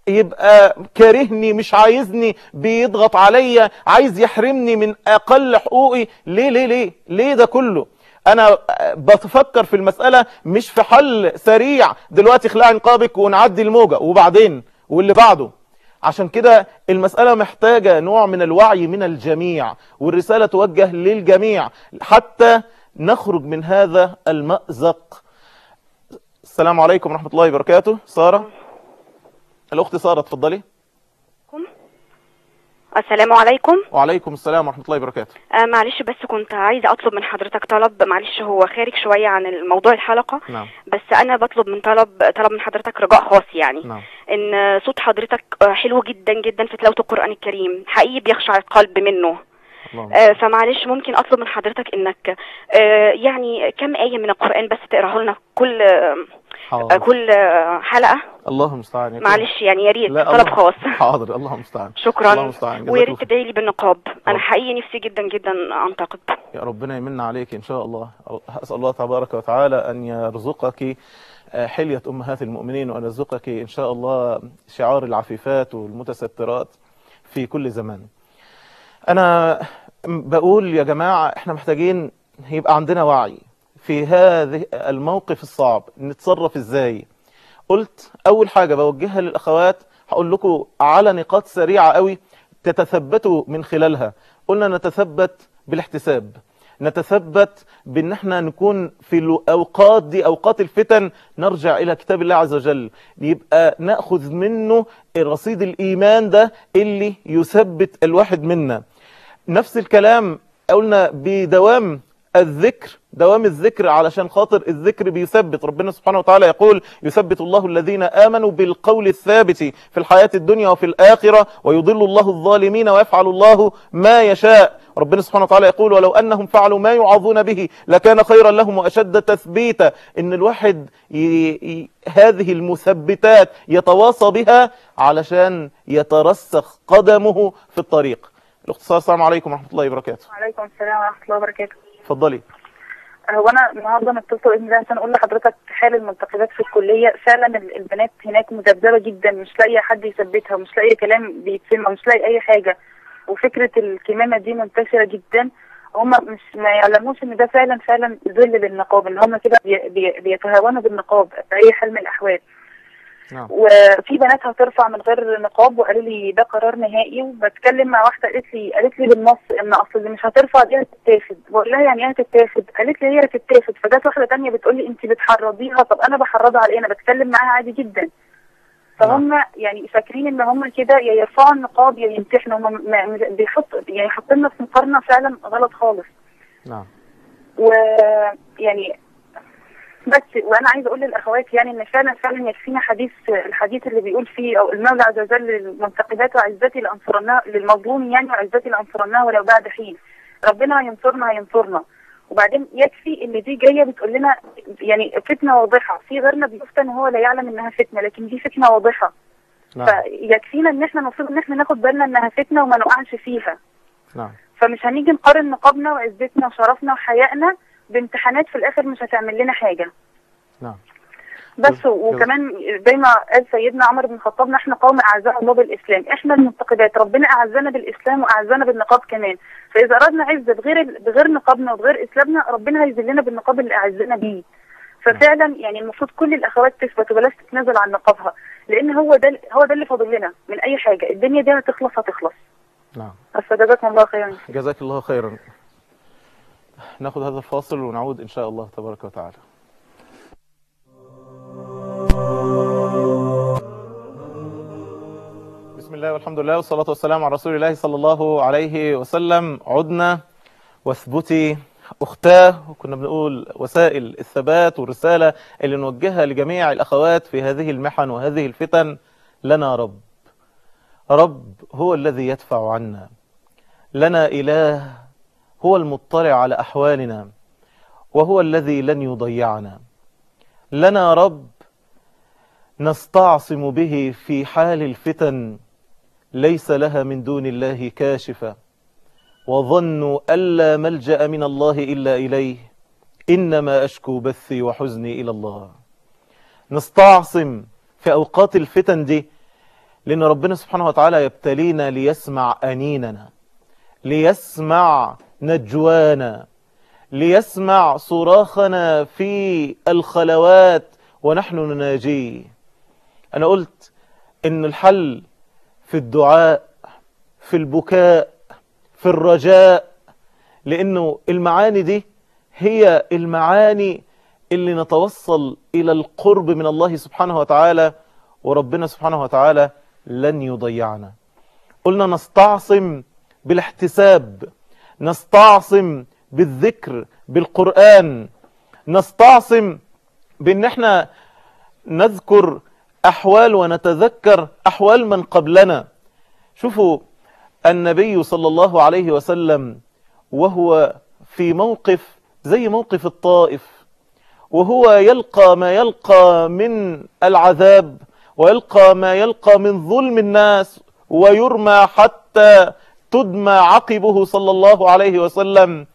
يبقى كارهني مش عايزني بيضغط عليا عايز يحرمني من اقل حقوقي ليه ليه ليه ليه ده كله انا بتفكر في المسألة مش في حل سريع دلوقتي اخلعي نقابك ونعدي الموجة وبعدين واللي بعده عشان كده المسألة محتاجة نوع من الوعي من الجميع والرسالة توجه للجميع حتى نخرج من هذا المأزق السلام عليكم ورحمة الله وبركاته سارة الأخت سارة اتفضلي السلام عليكم وعليكم السلام ورحمة الله وبركاته آه معلش بس كنت عايزة أطلب من حضرتك طلب معلش هو خارج شوية عن الموضوع الحلقة نعم بس أنا بطلب من طلب طلب من حضرتك رجاء خاص يعني نعم إن صوت حضرتك آه، حلو جدا جدا في تلاوة القرآن الكريم حقيقي بيخشع القلب منه اللهم آه فمعلش ممكن أطلب من حضرتك إنك آه يعني كم آية من القرآن بس تقراه لنا كل آه حاضر كل آه حلقة الله المستعان يا كريم. معلش يعني يا ريت لا طلب الله- خاص حاضر الله المستعان الله شكرا المستعان ويا جزاك ريت الله تدعي لي بالنقاب حاضر. أنا حقيقي نفسي جدا جدا أنتقد يا ربنا يمن عليك إن شاء الله أسأل الله تبارك وتعالى أن يرزقك آه، حلية أمهات المؤمنين وأن يرزقك إن شاء الله شعار العفيفات والمتسترات في كل زمان أنا بقول يا جماعة إحنا محتاجين يبقى عندنا وعي في هذه الموقف الصعب نتصرف إزاي قلت أول حاجة بوجهها للأخوات هقول لكم على نقاط سريعة قوي تتثبتوا من خلالها قلنا نتثبت بالاحتساب نتثبت بان احنا نكون في الاوقات دي اوقات الفتن نرجع الى كتاب الله عز وجل يبقى ناخذ منه رصيد الايمان ده اللي يثبت الواحد منا نفس الكلام قلنا بدوام الذكر دوام الذكر علشان خاطر الذكر بيثبت ربنا سبحانه وتعالى يقول يثبت الله الذين آمنوا بالقول الثابت في الحياة الدنيا وفي الآخرة ويضل الله الظالمين ويفعل الله ما يشاء ربنا سبحانه وتعالى يقول ولو أنهم فعلوا ما يعظون به لكان خيرا لهم وأشد تثبيتا إن الواحد ي... ي... هذه المثبتات يتواصى بها علشان يترسخ قدمه في الطريق الاختصار السلام عليكم ورحمة الله وبركاته وعليكم السلام ورحمة الله وبركاته اتفضلي هو انا النهارده متصل باذن الله عشان اقول لحضرتك حال المنتقدات في الكليه فعلا ال- البنات هناك مذبذبه جدا مش لاقيه حد يثبتها ومش لاقيه كلام بيتسمع مش لاقيه اي حاجه وفكره الكمامه دي منتشره جدا هم مش ما يعلموش ان ده فعلا فعلا ذل للنقاب ان هم كده بي بي بيتهاونوا بالنقاب باي حال من الاحوال نعم وفي بنات هترفع من غير نقاب وقالوا لي ده قرار نهائي وبتكلم مع واحده قالت لي قالت لي بالنص ان اصل اللي مش هترفع دي هتتاخد بقول لها يعني ايه هتتاخد قالت لي هي هتتاخد فجت واحده تانية بتقول لي انت بتحرضيها طب انا بحرضها على ايه انا بتكلم معاها عادي جدا فهم يعني فاكرين ان هم كده يا يرفعوا النقاب يا يمتحنوا هم ما- بيحطوا يعني حاطيننا في مقارنه فعلا غلط خالص نعم ويعني بس وانا عايزه اقول للاخوات يعني ان فعلا فعلا يكفينا حديث الحديث اللي بيقول فيه او المولى عز وجل للمنتقدات وعزتي لانصرناه للمظلوم يعني وعزتي لانصرناه ولو بعد حين ربنا هينصرنا هينصرنا وبعدين يكفي ان دي جايه بتقول لنا يعني فتنه واضحه في غيرنا بيفتن وهو لا يعلم انها فتنه لكن دي فتنه واضحه نعم فيكفينا ان احنا المفروض ان احنا ناخد بالنا انها فتنه وما نقعش فيها نعم فمش هنيجي نقارن نقابنا وعزتنا وشرفنا وحيائنا بامتحانات في الاخر مش هتعمل لنا حاجه نعم بس جزاك- وكمان زي ما قال سيدنا عمر بن الخطاب نحن قوم اعزنا الله بالاسلام احنا المنتقدات ربنا اعزنا بالاسلام واعزنا بالنقاب كمان فاذا اردنا عزه بغير بغير نقابنا وبغير اسلامنا ربنا هيذلنا بالنقاب اللي اعزنا بيه ففعلا يعني المفروض كل الاخوات تثبت وبلاش تتنازل عن نقابها لان هو ده هو ده اللي فاضل لنا من اي حاجه الدنيا دي هتخلص هتخلص نعم بس جزاكم الله خيرا جزاك الله خيرا ناخذ هذا الفاصل ونعود إن شاء الله تبارك وتعالى بسم الله والحمد لله والصلاة والسلام على رسول الله صلى الله عليه وسلم عدنا واثبتي أختاه وكنا بنقول وسائل الثبات والرسالة اللي نوجهها لجميع الأخوات في هذه المحن وهذه الفتن لنا رب رب هو الذي يدفع عنا لنا إله هو المطلع على أحوالنا وهو الذي لن يضيعنا لنا رب نستعصم به في حال الفتن ليس لها من دون الله كاشفة وظنوا ألا ملجأ من الله إلا إليه إنما أشكو بثي وحزني إلى الله نستعصم في أوقات الفتن دي لأن ربنا سبحانه وتعالى يبتلينا ليسمع أنيننا ليسمع نجوانا ليسمع صراخنا في الخلوات ونحن نناجيه أنا قلت إن الحل في الدعاء في البكاء في الرجاء لأنه المعاني دي هي المعاني اللي نتوصل إلى القرب من الله سبحانه وتعالى وربنا سبحانه وتعالى لن يضيعنا قلنا نستعصم بالاحتساب نستعصم بالذكر بالقرآن نستعصم بأن احنا نذكر أحوال ونتذكر أحوال من قبلنا شوفوا النبي صلى الله عليه وسلم وهو في موقف زي موقف الطائف وهو يلقى ما يلقى من العذاب ويلقى ما يلقى من ظلم الناس ويرمى حتى تدمى عقبه صلى الله عليه وسلم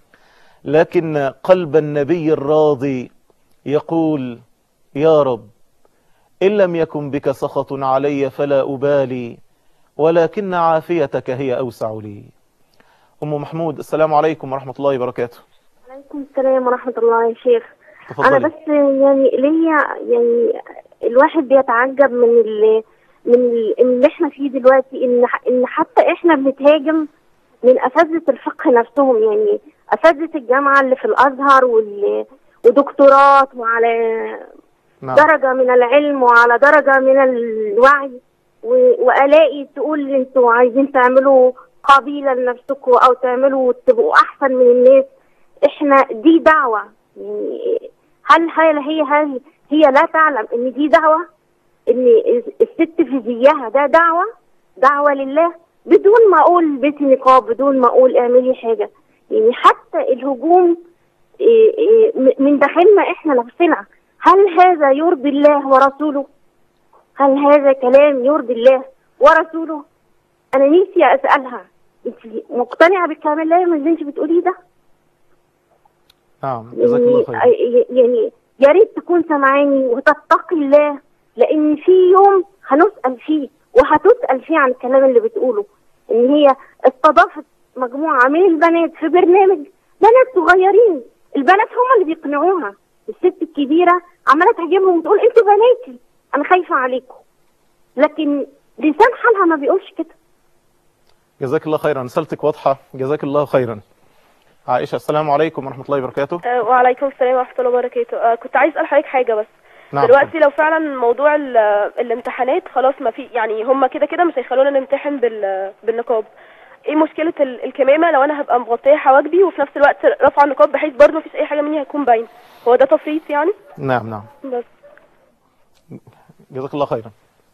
لكن قلب النبي الراضي يقول يا رب إن لم يكن بك سخط علي فلا أبالي ولكن عافيتك هي أوسع لي أم محمود السلام عليكم ورحمة الله وبركاته عليكم السلام ورحمة الله يا شيخ أنا تفضلي بس يعني ليا يعني الواحد بيتعجب من ال من ال- اللي احنا فيه دلوقتي ان ح- ان حتى احنا بنتهاجم من اساتذه الفقه نفسهم يعني اساتذه الجامعه اللي في الازهر وال ودكتورات وعلى نعم درجه من العلم وعلى درجه من الوعي و- والاقي تقول انتوا عايزين تعملوا قبيله لنفسكم او تعملوا تبقوا احسن من الناس احنا دي دعوه يعني هل هل هي هل هي لا تعلم ان دي دعوه ان الست في زيها ده دعوه دعوه لله بدون ما اقول بيتي نقاب بدون ما اقول اعملي حاجه يعني حتى الهجوم إيه إيه م- من داخلنا احنا نفسنا هل هذا يرضي الله ورسوله هل هذا كلام يرضي الله ورسوله انا نفسي اسالها انت مقتنعه بالكلام الله من اللي انت بتقوليه ده نعم جزاك الله خير يعني يعني يا ريت تكون سامعاني وتتقي الله لان في يوم هنسال فيه وهتسال فيه عن الكلام اللي بتقوله ان هي استضافت مجموعه من البنات في برنامج بنات صغيرين البنات هم اللي بيقنعوها الست الكبيره عماله تهاجمهم وتقول انتوا بناتي انا خايفه عليكم لكن لسان حالها ما بيقولش كده جزاك الله خيرا رسالتك واضحة جزاك الله خيرا عائشة السلام عليكم ورحمة الله وبركاته آه، وعليكم السلام ورحمة الله وبركاته آه، كنت عايز أسأل حضرتك حاجة بس نعم دلوقتي لو فعلا موضوع ال- الامتحانات خلاص ما في يعني هم كده كده مش هيخلونا نمتحن بال بالنقاب ايه مشكلة ال- الكمامة لو انا هبقى مغطية حواجبي وفي نفس الوقت رافعة النقاب بحيث برضه مفيش اي حاجة مني هتكون باينة هو ده تفريط يعني نعم نعم بس جزاك الله خيرا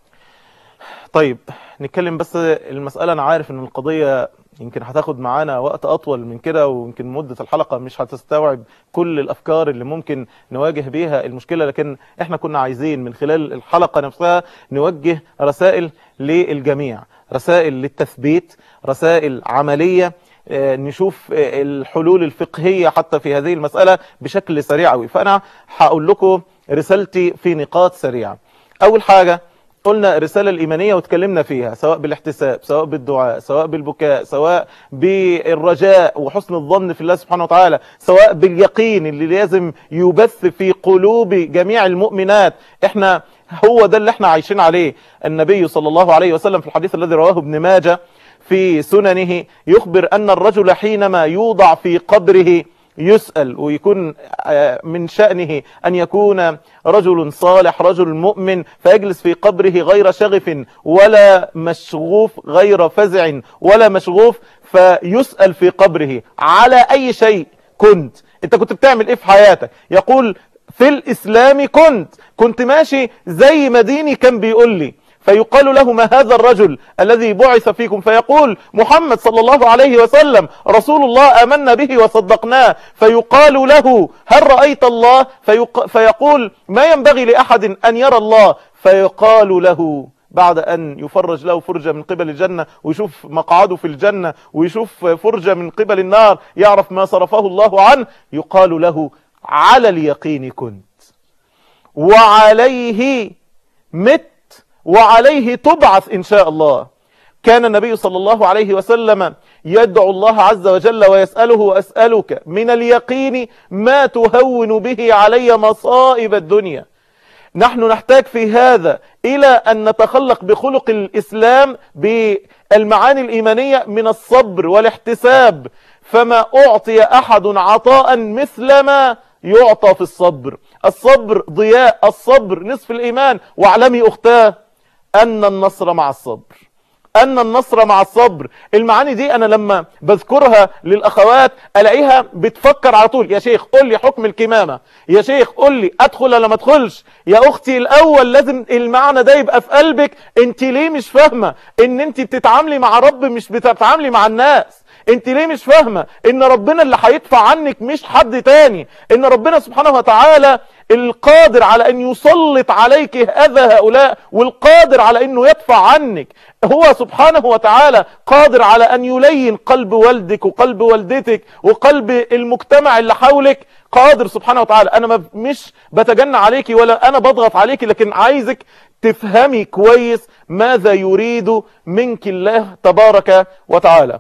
طيب نتكلم بس المسألة أنا عارف إن القضية يمكن هتاخد معانا وقت أطول من كده ويمكن مدة الحلقة مش هتستوعب كل الأفكار اللي ممكن نواجه بيها المشكلة لكن إحنا كنا عايزين من خلال الحلقة نفسها نوجه رسائل للجميع رسائل للتثبيت رسائل عملية آه، نشوف آه، الحلول الفقهية حتى في هذه المسألة بشكل سريع قوي فأنا هقول لكم رسالتي في نقاط سريعة أول حاجة قلنا الرسالة الإيمانية وتكلمنا فيها سواء بالاحتساب سواء بالدعاء سواء بالبكاء سواء بالرجاء وحسن الظن في الله سبحانه وتعالى سواء باليقين اللي لازم يبث في قلوب جميع المؤمنات احنا هو ده اللي احنا عايشين عليه النبي صلى الله عليه وسلم في الحديث الذي رواه ابن ماجه في سننه يخبر أن الرجل حينما يوضع في قبره يسأل ويكون آه، من شأنه أن يكون رجل صالح رجل مؤمن فيجلس في قبره غير شغف ولا مشغوف غير فزع ولا مشغوف فيسأل في قبره على أي شيء كنت انت كنت بتعمل ايه في حياتك يقول في الإسلام كنت كنت ماشي زي ما ديني كان بيقول لي فيقال له ما هذا الرجل الذي بعث فيكم فيقول محمد صلى الله عليه وسلم رسول الله آمنا به وصدقناه فيقال له هل رأيت الله فيق... فيقول ما ينبغي لأحد أن يرى الله فيقال له بعد أن يفرج له فرجة من قبل الجنة ويشوف مقعده في الجنة ويشوف فرجة من قبل النار يعرف ما صرفه الله عنه يقال له على اليقين كنت وعليه مت وعليه تبعث إن شاء الله كان النبي صلى الله عليه وسلم يدعو الله عز وجل ويسأله وأسألك من اليقين ما تهون به علي مصائب الدنيا نحن نحتاج في هذا إلى أن نتخلق بخلق الإسلام بالمعاني الإيمانية من الصبر والاحتساب فما أعطي أحد عطاء مثل ما يعطى في الصبر الصبر ضياء الصبر نصف الإيمان واعلمي أختاه أن النصر مع الصبر أن النصر مع الصبر المعاني دي أنا لما بذكرها للأخوات ألاقيها بتفكر على طول يا شيخ قول لي حكم الكمامة يا شيخ قول لي أدخل ولا ما أدخلش يا أختي الأول لازم المعنى ده يبقى في قلبك أنت ليه مش فاهمة أن أنت بتتعاملي مع رب مش بتتعاملي مع الناس انت ليه مش فاهمة ان ربنا اللي هيدفع عنك مش حد تاني ان ربنا سبحانه وتعالى القادر على ان يسلط عليك اذى هؤلاء والقادر على انه يدفع عنك هو سبحانه وتعالى قادر على ان يلين قلب والدك وقلب والدتك وقلب المجتمع اللي حولك قادر سبحانه وتعالى انا ما مش بتجنى عليكي ولا انا بضغط عليكي لكن عايزك تفهمي كويس ماذا يريد منك الله تبارك وتعالى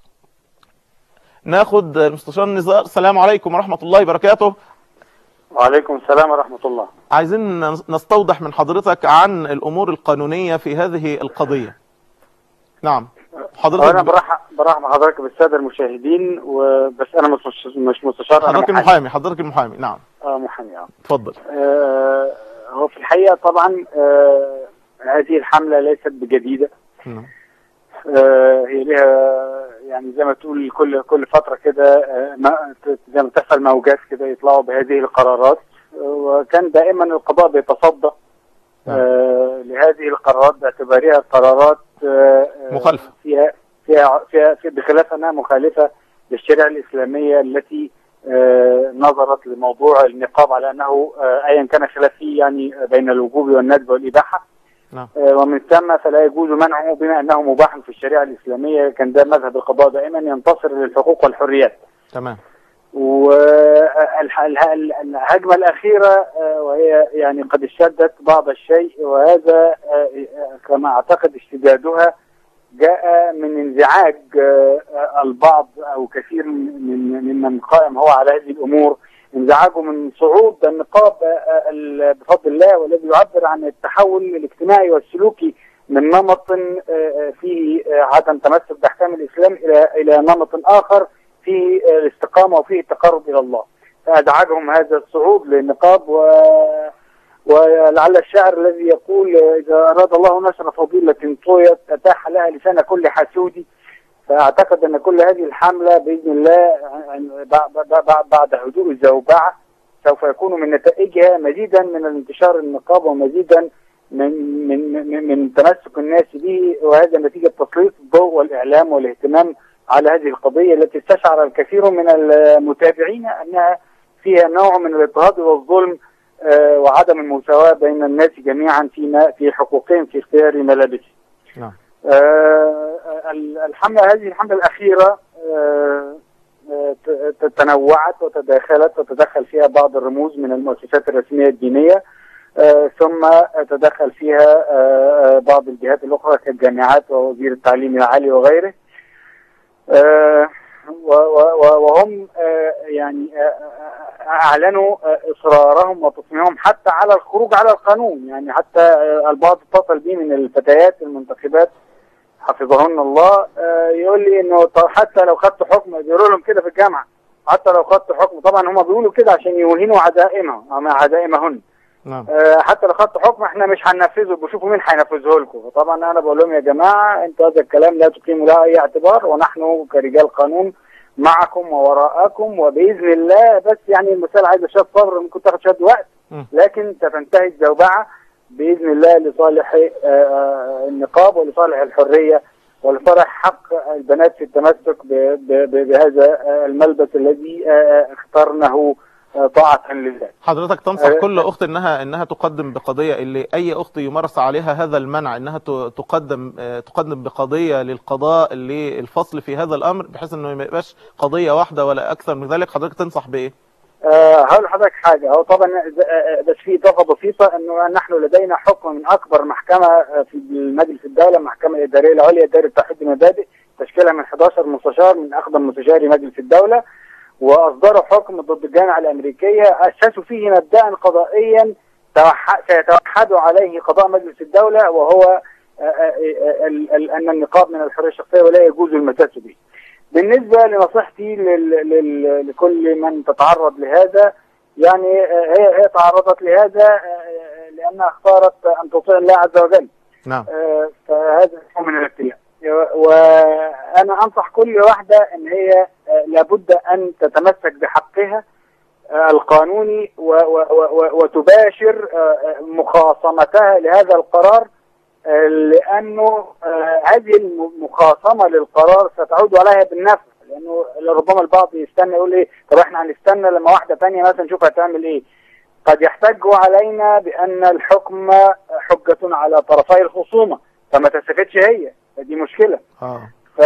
ناخد المستشار نزار السلام عليكم ورحمة الله وبركاته وعليكم السلام ورحمة الله عايزين نستوضح من حضرتك عن الأمور القانونية في هذه القضية نعم حضرتك أنا برحب برحب حضرتك بالسادة المشاهدين وبس أنا مش مش مستشار أنا حضرتك المحامي حضرتك المحامي نعم اه محامي اه اتفضل آه هو في الحقيقة طبعا آه هذه الحملة ليست بجديدة نعم آه هي لها يعني زي ما تقول كل كل فتره كده زي ما تحصل موجات كده يطلعوا بهذه القرارات وكان دائما القضاء بيتصدى آه لهذه القرارات باعتبارها قرارات آه مخالفه فيها فيها فيها في بخلاف انها مخالفه للشريعه الاسلاميه التي آه نظرت لموضوع النقاب على انه ايا كان خلاف فيه يعني بين الوجوب والندب والاباحه نعم. ومن ثم فلا يجوز منعه بما انه مباح في الشريعه الاسلاميه كان ده مذهب القضاء دائما ينتصر للحقوق والحريات. تمام. والهجمه الاخيره وهي يعني قد اشتدت بعض الشيء وهذا كما اعتقد اشتدادها جاء من انزعاج البعض او كثير من ممن قائم هو على هذه الامور انزعاجه من صعود النقاب بفضل الله والذي يعبر عن التحول الاجتماعي والسلوكي من نمط فيه عدم تمسك باحكام الاسلام الى الى نمط اخر فيه الاستقامه وفيه التقرب الى الله. فازعجهم هذا الصعود للنقاب و ولعل الشاعر الذي يقول اذا اراد الله نشر فضيله طويت اتاح لها لسان كل حسود فاعتقد ان كل هذه الحمله باذن الله بعد هدوء الزوبعه سوف يكون من نتائجها مزيدا من انتشار النقاب ومزيدا من من من, من تمسك الناس به وهذا نتيجه تسليط الضوء والاعلام والاهتمام على هذه القضيه التي استشعر الكثير من المتابعين انها فيها نوع من الاضطهاد والظلم وعدم المساواه بين الناس جميعا فيما في حقوقهم في اختيار ملابسهم. نعم. آه الحملة هذه الحملة الأخيرة آه تنوعت وتداخلت وتدخل فيها بعض الرموز من المؤسسات الرسمية الدينية آه ثم تدخل فيها بعض الجهات الأخرى كالجامعات ووزير التعليم العالي وغيره وهم يعني اعلنوا اصرارهم وتصميمهم حتى على الخروج على القانون يعني حتى البعض اتصل بي من الفتيات المنتخبات حفظهن الله يقول لي انه حتى لو خدت حكم بيقولوا لهم كده في الجامعه حتى لو خدت حكم طبعا هم بيقولوا كده عشان يوهنوا عزائمهم عزائمهن نعم. حتى لو خدت حكم احنا مش هننفذه بشوفوا مين هينفذه لكم فطبعا انا بقول لهم يا جماعه انتوا هذا الكلام لا تقيموا له اي اعتبار ونحن كرجال قانون معكم ووراءكم وباذن الله بس يعني المسألة عايزه شويه صبر ممكن تاخد شويه وقت لكن ستنتهي الزوبعه باذن الله لصالح النقاب ولصالح الحريه ولصالح حق البنات في التمسك بهذا الملبس الذي اخترنه طاعة لله حضرتك تنصح كل اخت انها انها تقدم بقضية اللي اي اخت يمارس عليها هذا المنع انها تقدم تقدم بقضية للقضاء للفصل في هذا الامر بحيث انه ما يبقاش قضية واحدة ولا اكثر من ذلك حضرتك تنصح بايه آه، هقول لحضرتك حاجه هو طبعا ز- آه، بس في اضافه بسيطه انه نحن لدينا حكم من اكبر محكمه آه، في مجلس الدوله المحكمه الاداريه العليا دائره توحيد المبادئ تشكيلها من 11 مستشار من اقدم مستشاري مجلس الدوله واصدروا حكم ضد الجامعه الامريكيه اسسوا فيه مبدأ قضائيا توح- سيتوحد عليه قضاء مجلس الدوله وهو آه، آه، آه، ال- ال- ان النقاب من الحريه الشخصيه ولا يجوز المساس به. بالنسبه لنصيحتي لل- لل- لكل من تتعرض لهذا يعني آه، هي هي تعرضت لهذا آه، لانها اختارت ان تطيع الله عز وجل. نعم آه، فهذا نوع من الابتلاء وانا انصح كل واحده ان هي آه، لابد ان تتمسك بحقها آه، القانوني و- و- و- وتباشر آه، آه، مخاصمتها لهذا القرار آه، لانه آه، هذه المخاصمه للقرار ستعود عليها بالنفع لانه ربما البعض يستنى يقول ايه طب احنا هنستنى لما واحده ثانيه مثلا نشوف هتعمل ايه قد يحتجوا علينا بان الحكم حجه على طرفي الخصومه فما تستفدش هي فدي مشكله اه ف...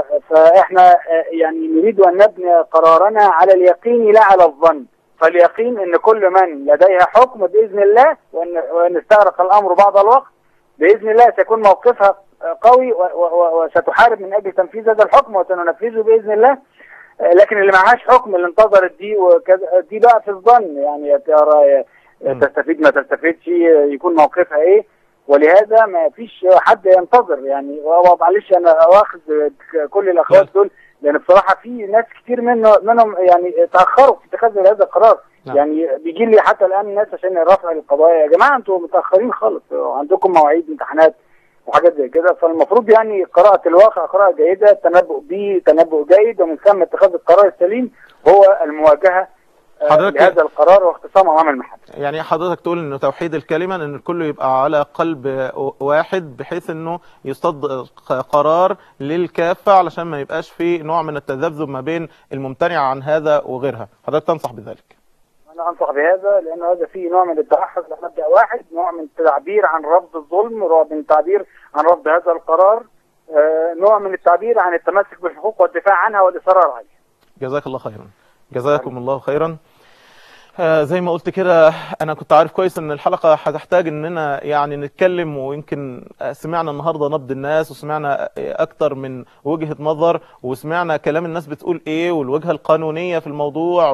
فاحنا آه، يعني نريد ان نبني قرارنا على اليقين لا على الظن فاليقين ان كل من لديها حكم باذن الله وان, وإن استغرق الامر بعض الوقت باذن الله سيكون موقفها آه، قوي و... و... و... وستحارب من اجل تنفيذ هذا الحكم وسننفذه باذن الله آه، لكن اللي معهاش حكم اللي انتظرت دي وكذا دي بقى في الظن يعني يا ترى آه، تستفيد ما تستفيدش آه، يكون موقفها ايه ولهذا ما فيش حد ينتظر يعني هو معلش انا واخد كل الاخوات دول لان بصراحه في ناس كتير منه منهم يعني تاخروا في اتخاذ هذا القرار نعم. يعني بيجي لي حتى الان ناس عشان رفع القضايا يا جماعه انتوا متاخرين خالص عندكم مواعيد امتحانات وحاجات زي كده فالمفروض يعني قراءه الواقع قراءه جيده التنبؤ به تنبؤ جيد ومن ثم اتخاذ القرار السليم هو المواجهه آه، حضرتك- لهذا القرار واختصامه امام المحكمه يعني حضرتك تقول انه توحيد الكلمه ان الكل يبقى على قلب واحد بحيث انه يصدق قرار للكافه علشان ما يبقاش في نوع من التذبذب ما بين الممتنع عن هذا وغيرها حضرتك تنصح بذلك انا انصح بهذا لان هذا فيه نوع من التوحد لمبدا واحد نوع من التعبير عن رفض الظلم نوع من التعبير عن رفض هذا القرار آه، نوع من التعبير عن التمسك بالحقوق والدفاع عنها والاصرار عليها جزاك الله خيرا جزاكم الله خيرا آه، زي ما قلت كده انا كنت عارف كويس ان الحلقه هتحتاج اننا يعني نتكلم ويمكن آه، سمعنا النهارده نبض الناس وسمعنا آه، اكتر من وجهه نظر وسمعنا كلام الناس بتقول ايه والوجهه القانونيه في الموضوع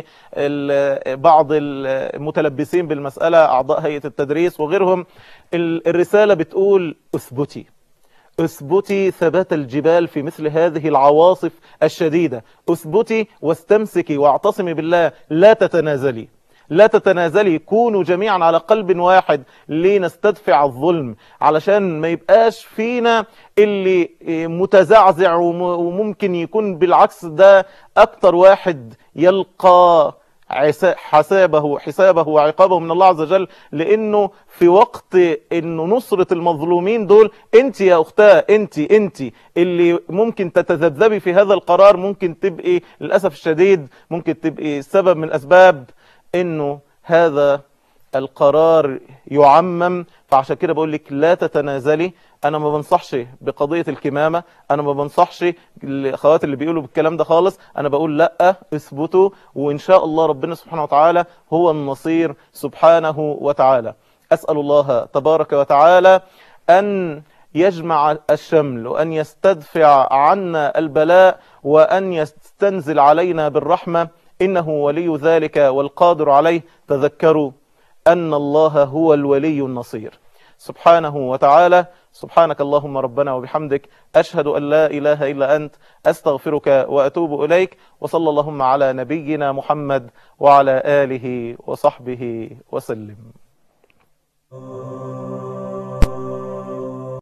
وبعض المتلبسين بالمساله اعضاء هيئه التدريس وغيرهم ال- الرساله بتقول اثبتي اثبتي ثبات الجبال في مثل هذه العواصف الشديدة اثبتي واستمسكي واعتصمي بالله لا تتنازلي لا تتنازلي كونوا جميعا على قلب واحد لنستدفع الظلم علشان ما يبقاش فينا اللي متزعزع وم- وممكن يكون بالعكس ده اكتر واحد يلقى عسا- حسابه حسابه وعقابه من الله عز وجل لانه في وقت انه نصرة المظلومين دول انت يا اختاه انت انت اللي ممكن تتذبذبي في هذا القرار ممكن تبقي للاسف الشديد ممكن تبقي سبب من اسباب انه هذا القرار يعمم فعشان كده بقول لك لا تتنازلي انا ما بنصحش بقضيه الكمامه انا ما بنصحش الاخوات اللي بيقولوا بالكلام ده خالص انا بقول لا اثبتوا وان شاء الله ربنا سبحانه وتعالى هو النصير سبحانه وتعالى اسال الله تبارك وتعالى ان يجمع الشمل وأن يستدفع عنا البلاء وأن يستنزل علينا بالرحمة إنه ولي ذلك والقادر عليه تذكروا أن الله هو الولي النصير سبحانه وتعالى سبحانك اللهم ربنا وبحمدك أشهد أن لا إله إلا أنت أستغفرك وأتوب إليك وصلى اللهم على نبينا محمد وعلى آله وصحبه وسلم